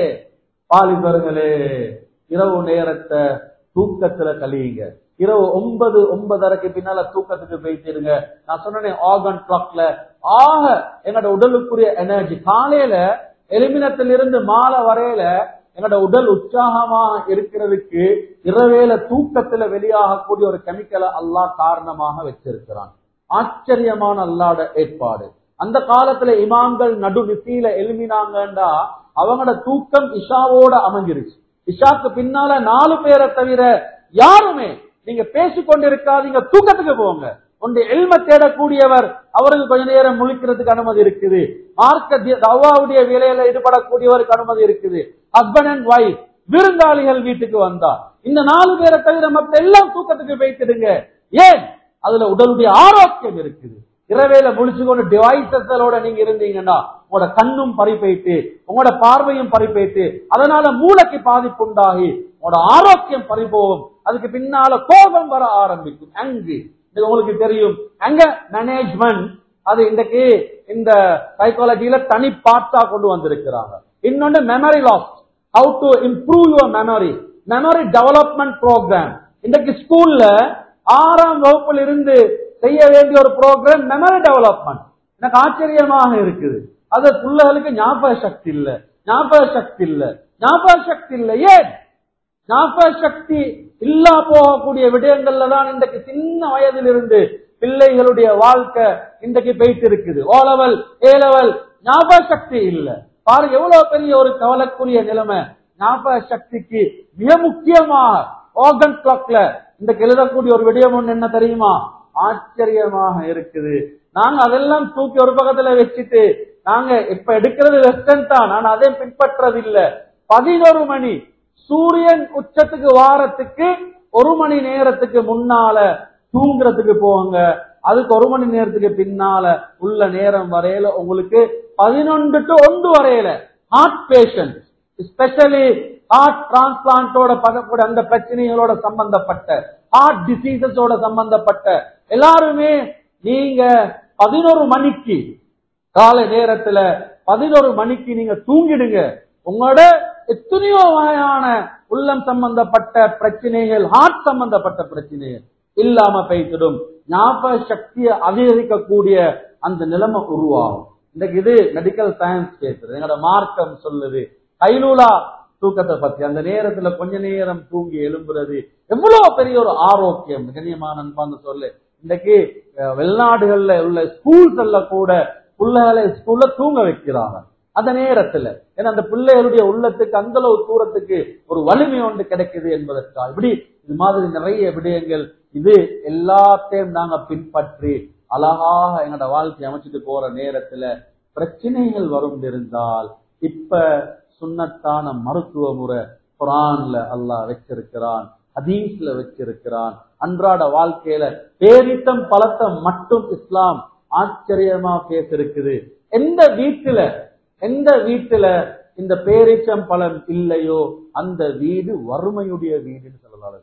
[SPEAKER 1] வாலிபர்களே இரவு நேரத்தை தூக்கத்துல கழியுங்க இரவு ஒன்பது ஒன்பதரைக்கு பின்னால தூக்கத்துக்கு போயிட்டுருங்க நான் சொன்னேன் ஆர்கன் கிளாக்ல ஆக என்னோட உடலுக்குரிய எனர்ஜி காலையில எலிமினத்திலிருந்து மாலை வரையில என்னோட உடல் உற்சாகமாக இருக்கிறதுக்கு இரவேல தூக்கத்துல வெளியாகக்கூடிய ஒரு கெமிக்கலை அல்லாஹ் காரணமாக வச்சிருக்கிறான் ஆச்சரியமான அல்லாட ஏற்பாடு அந்த காலத்துல இமாம்கள் நடு நிசையில எழுமினாங்கண்டா அவங்களோட தூக்கம் இஷாவோட அமைஞ்சிருச்சு இஷாக்கு பின்னால நாலு பேரை தவிர யாருமே நீங்க பேசிக் கொண்டிருக்காதீங்க தூக்கத்துக்கு போங்க ஒன்று எல்ம தேடக்கூடியவர் அவருக்கு கொஞ்ச நேரம் முழிக்கிறதுக்கு அனுமதி இருக்குது மார்க்க தவாவுடைய வேலையில ஈடுபடக்கூடியவருக்கு அனுமதி இருக்குது ஹஸ்பண்ட் அண்ட் ஒய்ஃப் விருந்தாளிகள் வீட்டுக்கு வந்தா இந்த நாலு பேரை தவிர மத்த எல்லாம் தூக்கத்துக்கு வைத்திடுங்க ஏன் அதுல உடலுடைய ஆரோக்கியம் இருக்குது இரவேல முழிச்சு கொண்டு டிவைசஸோட நீங்க இருந்தீங்கன்னா உங்களோட கண்ணும் பறிப்பைத்து உங்களோட பார்வையும் பறிப்பைத்து அதனால மூளைக்கு பாதிப்பு உண்டாகி உங்களோட ஆரோக்கியம் பறிபோகும் அதுக்கு பின்னால கோபம் வர ஆரம்பிக்கும் அங்கு இது உங்களுக்கு தெரியும் அங்க மேனேஜ்மெண்ட் அது இன்றைக்கு இந்த சைக்காலஜியில தனி பார்ட்டா கொண்டு வந்திருக்கிறாங்க இன்னொன்னு memory loss how to improve your memory memory development program இன்றைக்கு ஸ்கூல்ல ஆறாம் வகுப்புல இருந்து செய்ய வேண்டிய ஒரு ப்ரோக்ராம் மெமரி டெவலப்மெண்ட் எனக்கு ஆச்சரியமாக இருக்குது அது பிள்ளைகளுக்கு ஞாபக சக்தி இல்ல ஞாபக சக்தி இல்ல ஞாபக சக்தி இல்ல ஏன் ஞாபக சக்தி இல்லா போகக்கூடிய விடயங்கள்ல தான் இன்றைக்கு சின்ன வயதிலிருந்து பிள்ளைகளுடைய வாழ்க்கை இன்றைக்கு போயிட்டு இருக்குது ஓ லெவல் ஏ லெவல் ஞாபக சக்தி இல்ல பாருங்க எவ்வளவு பெரிய ஒரு கவலைக்குரிய நிலைமை ஞாபக சக்திக்கு மிக முக்கியமாக ஆர்கன் கிளாக்ல இன்றைக்கு எழுதக்கூடிய ஒரு விடயம் ஒண்ணு என்ன தெரியுமா ஆச்சரியமாக இருக்குது நாங்க அதெல்லாம் தூக்கி ஒரு பக்கத்துல வச்சுட்டு நாங்க இப்ப எடுக்கிறது வெஸ்டர்ன் தான் நான் அதை பின்பற்றது இல்ல பதினோரு மணி சூரியன் உச்சத்துக்கு வாரத்துக்கு ஒரு மணி நேரத்துக்கு முன்னால தூங்குறதுக்கு போங்க அதுக்கு ஒரு மணி நேரத்துக்கு பின்னால உள்ள நேரம் வரையில உங்களுக்கு பதினொன்று டு ஒன்று வரையில ஹார்ட் பேஷண்ட் ஸ்பெஷலி ஹார்ட் டிரான்ஸ்பிளான்டோட பகக்கூடிய அந்த பிரச்சனைகளோட சம்பந்தப்பட்ட ஹார்ட் டிசீசஸோட சம்பந்தப்பட்ட எல்லாருமே நீங்க பதினோரு மணிக்கு காலை நேரத்துல பதினோரு மணிக்கு நீங்க தூங்கிடுங்க உங்களோட எத்தனையோ வகையான உள்ளம் சம்பந்தப்பட்ட பிரச்சனைகள் ஹார்ட் சம்பந்தப்பட்ட பிரச்சனைகள் இல்லாம போய்த்திடும் ஞாபக சக்தியை அதிகரிக்கக்கூடிய அந்த நிலைமை உருவாகும் இன்னைக்கு இது மெடிக்கல் சயின்ஸ் பேசுறது எங்களோட மார்க்கம் சொல்லுது கைலூலா தூக்கத்தை பத்தி அந்த நேரத்துல கொஞ்ச நேரம் தூங்கி எழும்புறது எவ்வளவு பெரிய ஒரு ஆரோக்கியம் கண்ணியமான அன்பான்னு சொல்லு இன்னைக்கு அஹ், வெளிநாடுகள்ல உள்ள ஸ்கூல்ஸ் எல்லாம் கூட பிள்ளைகளை ஸ்கூல்ல தூங்க வைக்கிறாங்க அந்த நேரத்துல ஏன்னா அந்த பிள்ளைகளுடைய உள்ளத்துக்கு அந்த அளவு தூரத்துக்கு ஒரு வலிமை ஒன்று கிடைக்குது என்பதற்காக இப்படி இது மாதிரி நிறைய விடயங்கள் இது எல்லாத்தையும் நாங்க பின்பற்றி அழகாக எங்களோட வாழ்க்கை அமைச்சிட்டு போற நேரத்துல பிரச்சனைகள் வரும் இருந்தால் இப்ப சுன்னத்தான மருத்துவ முறை குரான்ல அல்லாஹ் வச்சிருக்கிறான் ஹதீஸ்ல வச்சிருக்கிறான் அன்றாட வாழ்க்கையில பேரித்தம் பழத்தை மட்டும் இஸ்லாம் ஆச்சரியமா பேசிருக்குது எந்த வீட்டுல எந்த வீட்டுல இந்த பேரிச்சம் பழம் இல்லையோ அந்த வீடு வறுமையுடைய வீடுன்னு சொல்லலாம்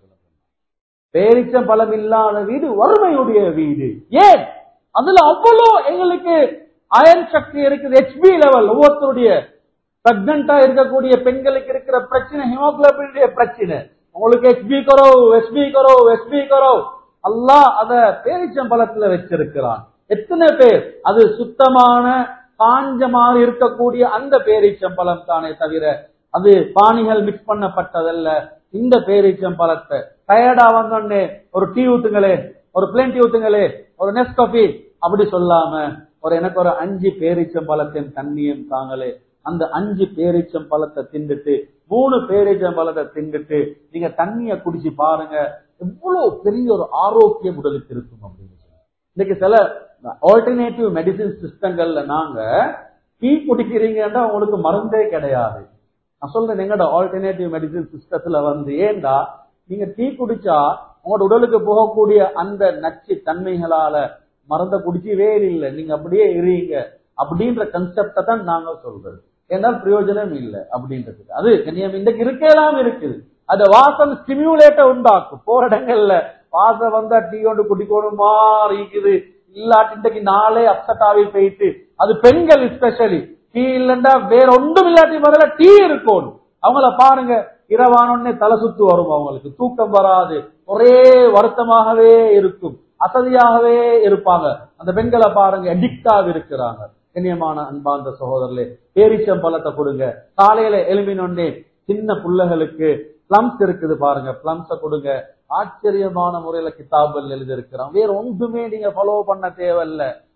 [SPEAKER 1] பேரிச்சம் பழம் இல்லாத வீடு வறுமையுடைய வீடு ஏன் அதுல அவ்வளோ எங்களுக்கு அயன் சக்தி இருக்குது ஹெச்பி லெவல் ஒவ்வொருத்தருடைய பிரெக்னண்டா இருக்கக்கூடிய பெண்களுக்கு இருக்கிற பிரச்சனை ஹிமோகுளோபினுடைய பிரச்சனை உங்களுக்கு ஹெச்பி கரோ எஸ்பி கரோ எஸ்பி கரோ அல்லாஹ் அத பேரிச்சம் பழத்துல வச்சிருக்கிறான் எத்தனை பேர் அது சுத்தமான காஞ்ச மாதிரி இருக்கக்கூடிய அந்த பேரீச்சம்பழம் தானே தவிர அது பானிகள் மிக்ஸ் பண்ணப்பட்டதல்ல இந்த பேரீச்சம்பழத்தை டயர்டா வந்தோடனே ஒரு டீ ஊத்துங்களே ஒரு பிளேன் டீ ஊத்துங்களே ஒரு நெஸ் காஃபி அப்படி சொல்லாம ஒரு எனக்கு ஒரு அஞ்சு பேரீச்சம்பழத்தின் தண்ணியும் தாங்களே அந்த அஞ்சு பேரீச்சம் பழத்தை திண்டுட்டு மூணு பேரீச்சம் பழத்தை திண்டுட்டு நீங்க தண்ணிய குடிச்சு பாருங்க எவ்வளவு பெரிய ஒரு ஆரோக்கியம் உடலுக்கு இருக்கும் அப்படின்னு சொல்லி இன்னைக்கு சில ஆல்டர்னேட்டிவ் மெடிசின் சிஸ்டங்கள்ல நாங்க டீ குடிக்கிறீங்கன்னா உங்களுக்கு மருந்தே கிடையாது நான் சொல்றேன் எங்கட ஆல்டர்னேட்டிவ் மெடிசின் சிஸ்டத்துல வந்து ஏண்டா நீங்க டீ குடிச்சா உங்களோட உடலுக்கு போகக்கூடிய அந்த நச்சு தன்மைகளால மருந்த குடிச்சு வேறு இல்லை நீங்க அப்படியே இருங்க அப்படின்ற கன்செப்டை தான் நாங்க சொல்றது ஏன்னா பிரயோஜனம் இல்லை அப்படின்றதுக்கு அது கண்ணியம் இன்றைக்கு இருக்கலாம் இருக்குது அந்த வாசம் ஸ்டிமியூலேட்ட உண்டாக்கும் போற இடங்கள்ல வாசம் வந்தா டீ ஒன்று குடிக்கணுமா இருக்குது இல்லாட்டி இன்றைக்கு நாளே அப்செட் ஆகி போயிட்டு அது பெண்கள் ஸ்பெஷலி டீ இல்லைன்னா வேற ஒன்றும் இல்லாட்டி முதல்ல டீ இருக்கணும் அவங்கள பாருங்க இரவானோடனே தலை சுத்து வரும் அவங்களுக்கு தூக்கம் வராது ஒரே வருத்தமாகவே இருக்கும் அசதியாகவே இருப்பாங்க அந்த பெண்களை பாருங்க அடிக்டாக இருக்கிறாங்க கண்ணியமான அன்பார்ந்த சகோதரர்களே பேரிச்சம் பழத்தை கொடுங்க காலையில எழுமினொன்னே சின்ன புள்ளைகளுக்கு பிளம்ஸ் இருக்குது பாருங்க பிளம்ஸ கொடுங்க ஆச்சரியமான முறையில கிதாபல் எழுதியிருக்கிறான் வேற ஒன்றுமே நீங்க ஃபாலோ பண்ண தேவையில்ல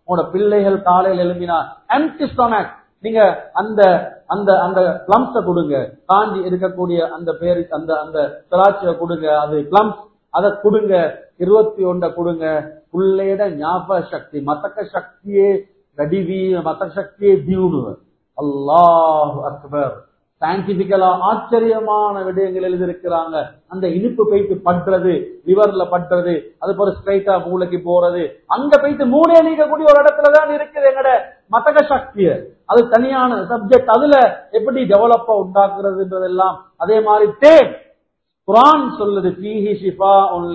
[SPEAKER 1] உங்களோட பிள்ளைகள் காலையில் எழுப்பினா empty stomach நீங்க அந்த அந்த அந்த பிளம்ஸ கொடுங்க காஞ்சி இருக்கக்கூடிய அந்த பேரு அந்த அந்த திராட்சையை கொடுங்க அது பிளம்ஸ் அதை கொடுங்க இருபத்தி ஒண்ட கொடுங்க பிள்ளையோட ஞாபக சக்தி மத்தக்க சக்தியே கடிவி மத்த சக்தியே தியூனு அல்லாஹ் அக்பர் சயின்டிபிக்கலா ஆச்சரியமான விடயங்கள் எழுதியிருக்கிறாங்க அந்த இனிப்பு போயிட்டு பண்றது லிவர்ல பண்றது அது போல ஸ்ட்ரைட்டா மூளைக்கு போறது அங்க போயிட்டு மூளை நீக்கக்கூடிய ஒரு இடத்துல தான் இருக்குது எங்கட மதக சக்திய அது தனியான சப்ஜெக்ட் அதுல எப்படி டெவலப்பா உண்டாக்குறதுன்றதெல்லாம் அதே மாதிரி தேன் குரான் சொல்லுது ஃபீஹி ஷிஃபா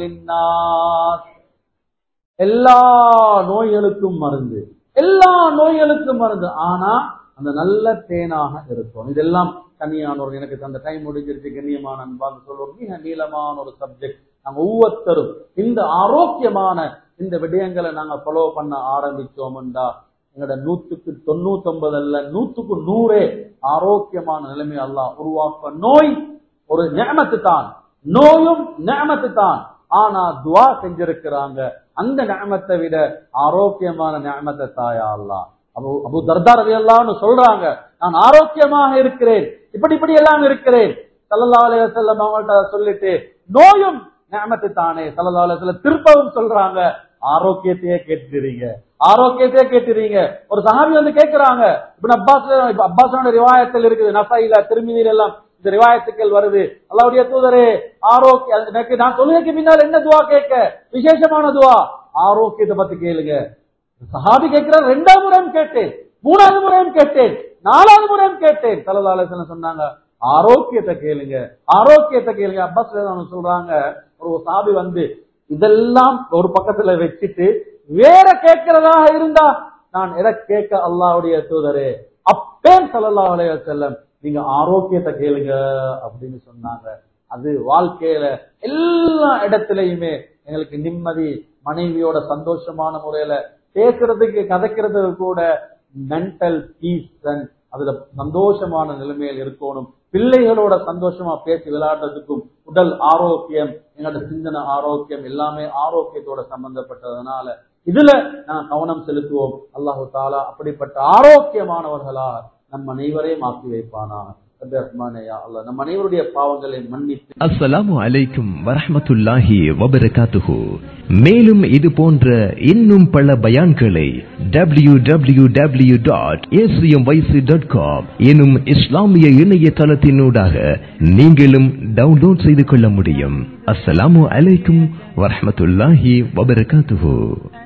[SPEAKER 1] எல்லா நோய்களுக்கும் மருந்து எல்லா நோய்களுக்கும் மருந்து ஆனா அந்த நல்ல தேனாக இருக்கும் இதெல்லாம் தனியானவர் எனக்கு அந்த டைம் முடிஞ்சிருச்சு கண்ணியமான அன்பாக சொல்லுவோம் மிக நீளமான ஒரு சப்ஜெக்ட் நாங்க ஒவ்வொருத்தரும் இந்த ஆரோக்கியமான இந்த விடயங்களை நாங்க ஃபாலோ பண்ண ஆரம்பிச்சோம்டா எங்களோட நூத்துக்கு தொண்ணூத்தி ஒன்பது அல்ல நூத்துக்கு நூறே ஆரோக்கியமான நிலைமை அல்லாஹ் உருவாக்க நோய் ஒரு நியமத்து தான் நோயும் நியமத்து தான் ஆனா துவா செஞ்சிருக்கிறாங்க அந்த நியமத்தை விட ஆரோக்கியமான நியமத்தை தாயா அல்லாஹ் அபு அபு தர்தார் ரலியல்லாஹு சொல்றாங்க நான் ஆரோக்கியமாக இருக்கிறேன் இப்படி இப்படி எல்லாம் இருக்கிறேன் ஸல்லல்லாஹு அலைஹி வஸல்லம் அவங்கள்ட்ட சொல்லிட்டு நோயும் நியமத்து தானே ஸல்லல்லாஹு அலைஹி வஸல்லம் திருப்பவும் சொல்றாங்க ஆரோக்கியத்தையே கேட்டுறீங்க ஆரோக்கியத்தையே கேட்டுறீங்க ஒரு சஹாபி வந்து கேட்கிறாங்க இப்ப அப்பாஸ் இப்ப அப்பாஸோட ரிவாயத்தில் இருக்குது நசாயில திருமதியில எல்லாம் இந்த ரிவாயத்துக்கள் வருது அல்லாவுடைய தூதரே ஆரோக்கிய எனக்கு நான் சொல்லுவதற்கு பின்னால் என்ன துவா கேட்க விசேஷமான துவா ஆரோக்கியத்தை பத்தி கேளுங்க சஹாபி கேட்கிறார் ரெண்டாவது முறையும் கேட்டேன் மூணாவது முறையும் கேட்டேன் நாலாவது முறையும் கேட்டேன் தலதாலசன சொன்னாங்க ஆரோக்கியத்தை கேளுங்க ஆரோக்கியத்தை கேளுங்க அப்பாஸ் அவங்க சொல்றாங்க ஒரு சாபி வந்து இதெல்லாம் ஒரு பக்கத்துல வச்சுட்டு வேற கேட்கிறதாக இருந்தா நான் எதை கேட்க அல்லாவுடைய தூதரே அப்பேன் சல்லல்லாஹு அலைஹி வஸல்லம் நீங்க ஆரோக்கியத்தை கேளுங்க அப்படின்னு சொன்னாங்க அது வாழ்க்கையில எல்லா இடத்துலயுமே எங்களுக்கு நிம்மதி மனைவியோட சந்தோஷமான முறையில பேசுறதுக்கு கதைக்கிறதுக்கு கூட மென்டல் பீஸ் அதுல சந்தோஷமான நிலைமையில் இருக்கணும் பிள்ளைகளோட சந்தோஷமா பேசி விளையாடுறதுக்கும் உடல் ஆரோக்கியம் எங்களோட சிந்தனை ஆரோக்கியம் எல்லாமே ஆரோக்கியத்தோட சம்பந்தப்பட்டதுனால இதுல நான் கவனம் செலுத்துவோம் அல்லாஹு தாலா அப்படிப்பட்ட ஆரோக்கியமானவர்களா நம் அனைவரையும் ஆக்கி வைப்பானா நம் அனைவருடைய பாவங்களை மன்னித்து
[SPEAKER 2] அஸ்ஸலாமு அலைக்கும் வரஹ்மத்துல்லாஹி வபரகாத்துஹு மேலும் இது போன்ற இன்னும் பல பயான்களை W W W dot dot com எனும் இஸ்லாமிய இணையதளத்தினூடாக நீங்களும் டவுன்லோட் செய்து கொள்ள முடியும் அஸ்ஸலாமு அலைக்கும் வரஹ்மத்துல்லாஹி வபரகாத்துஹு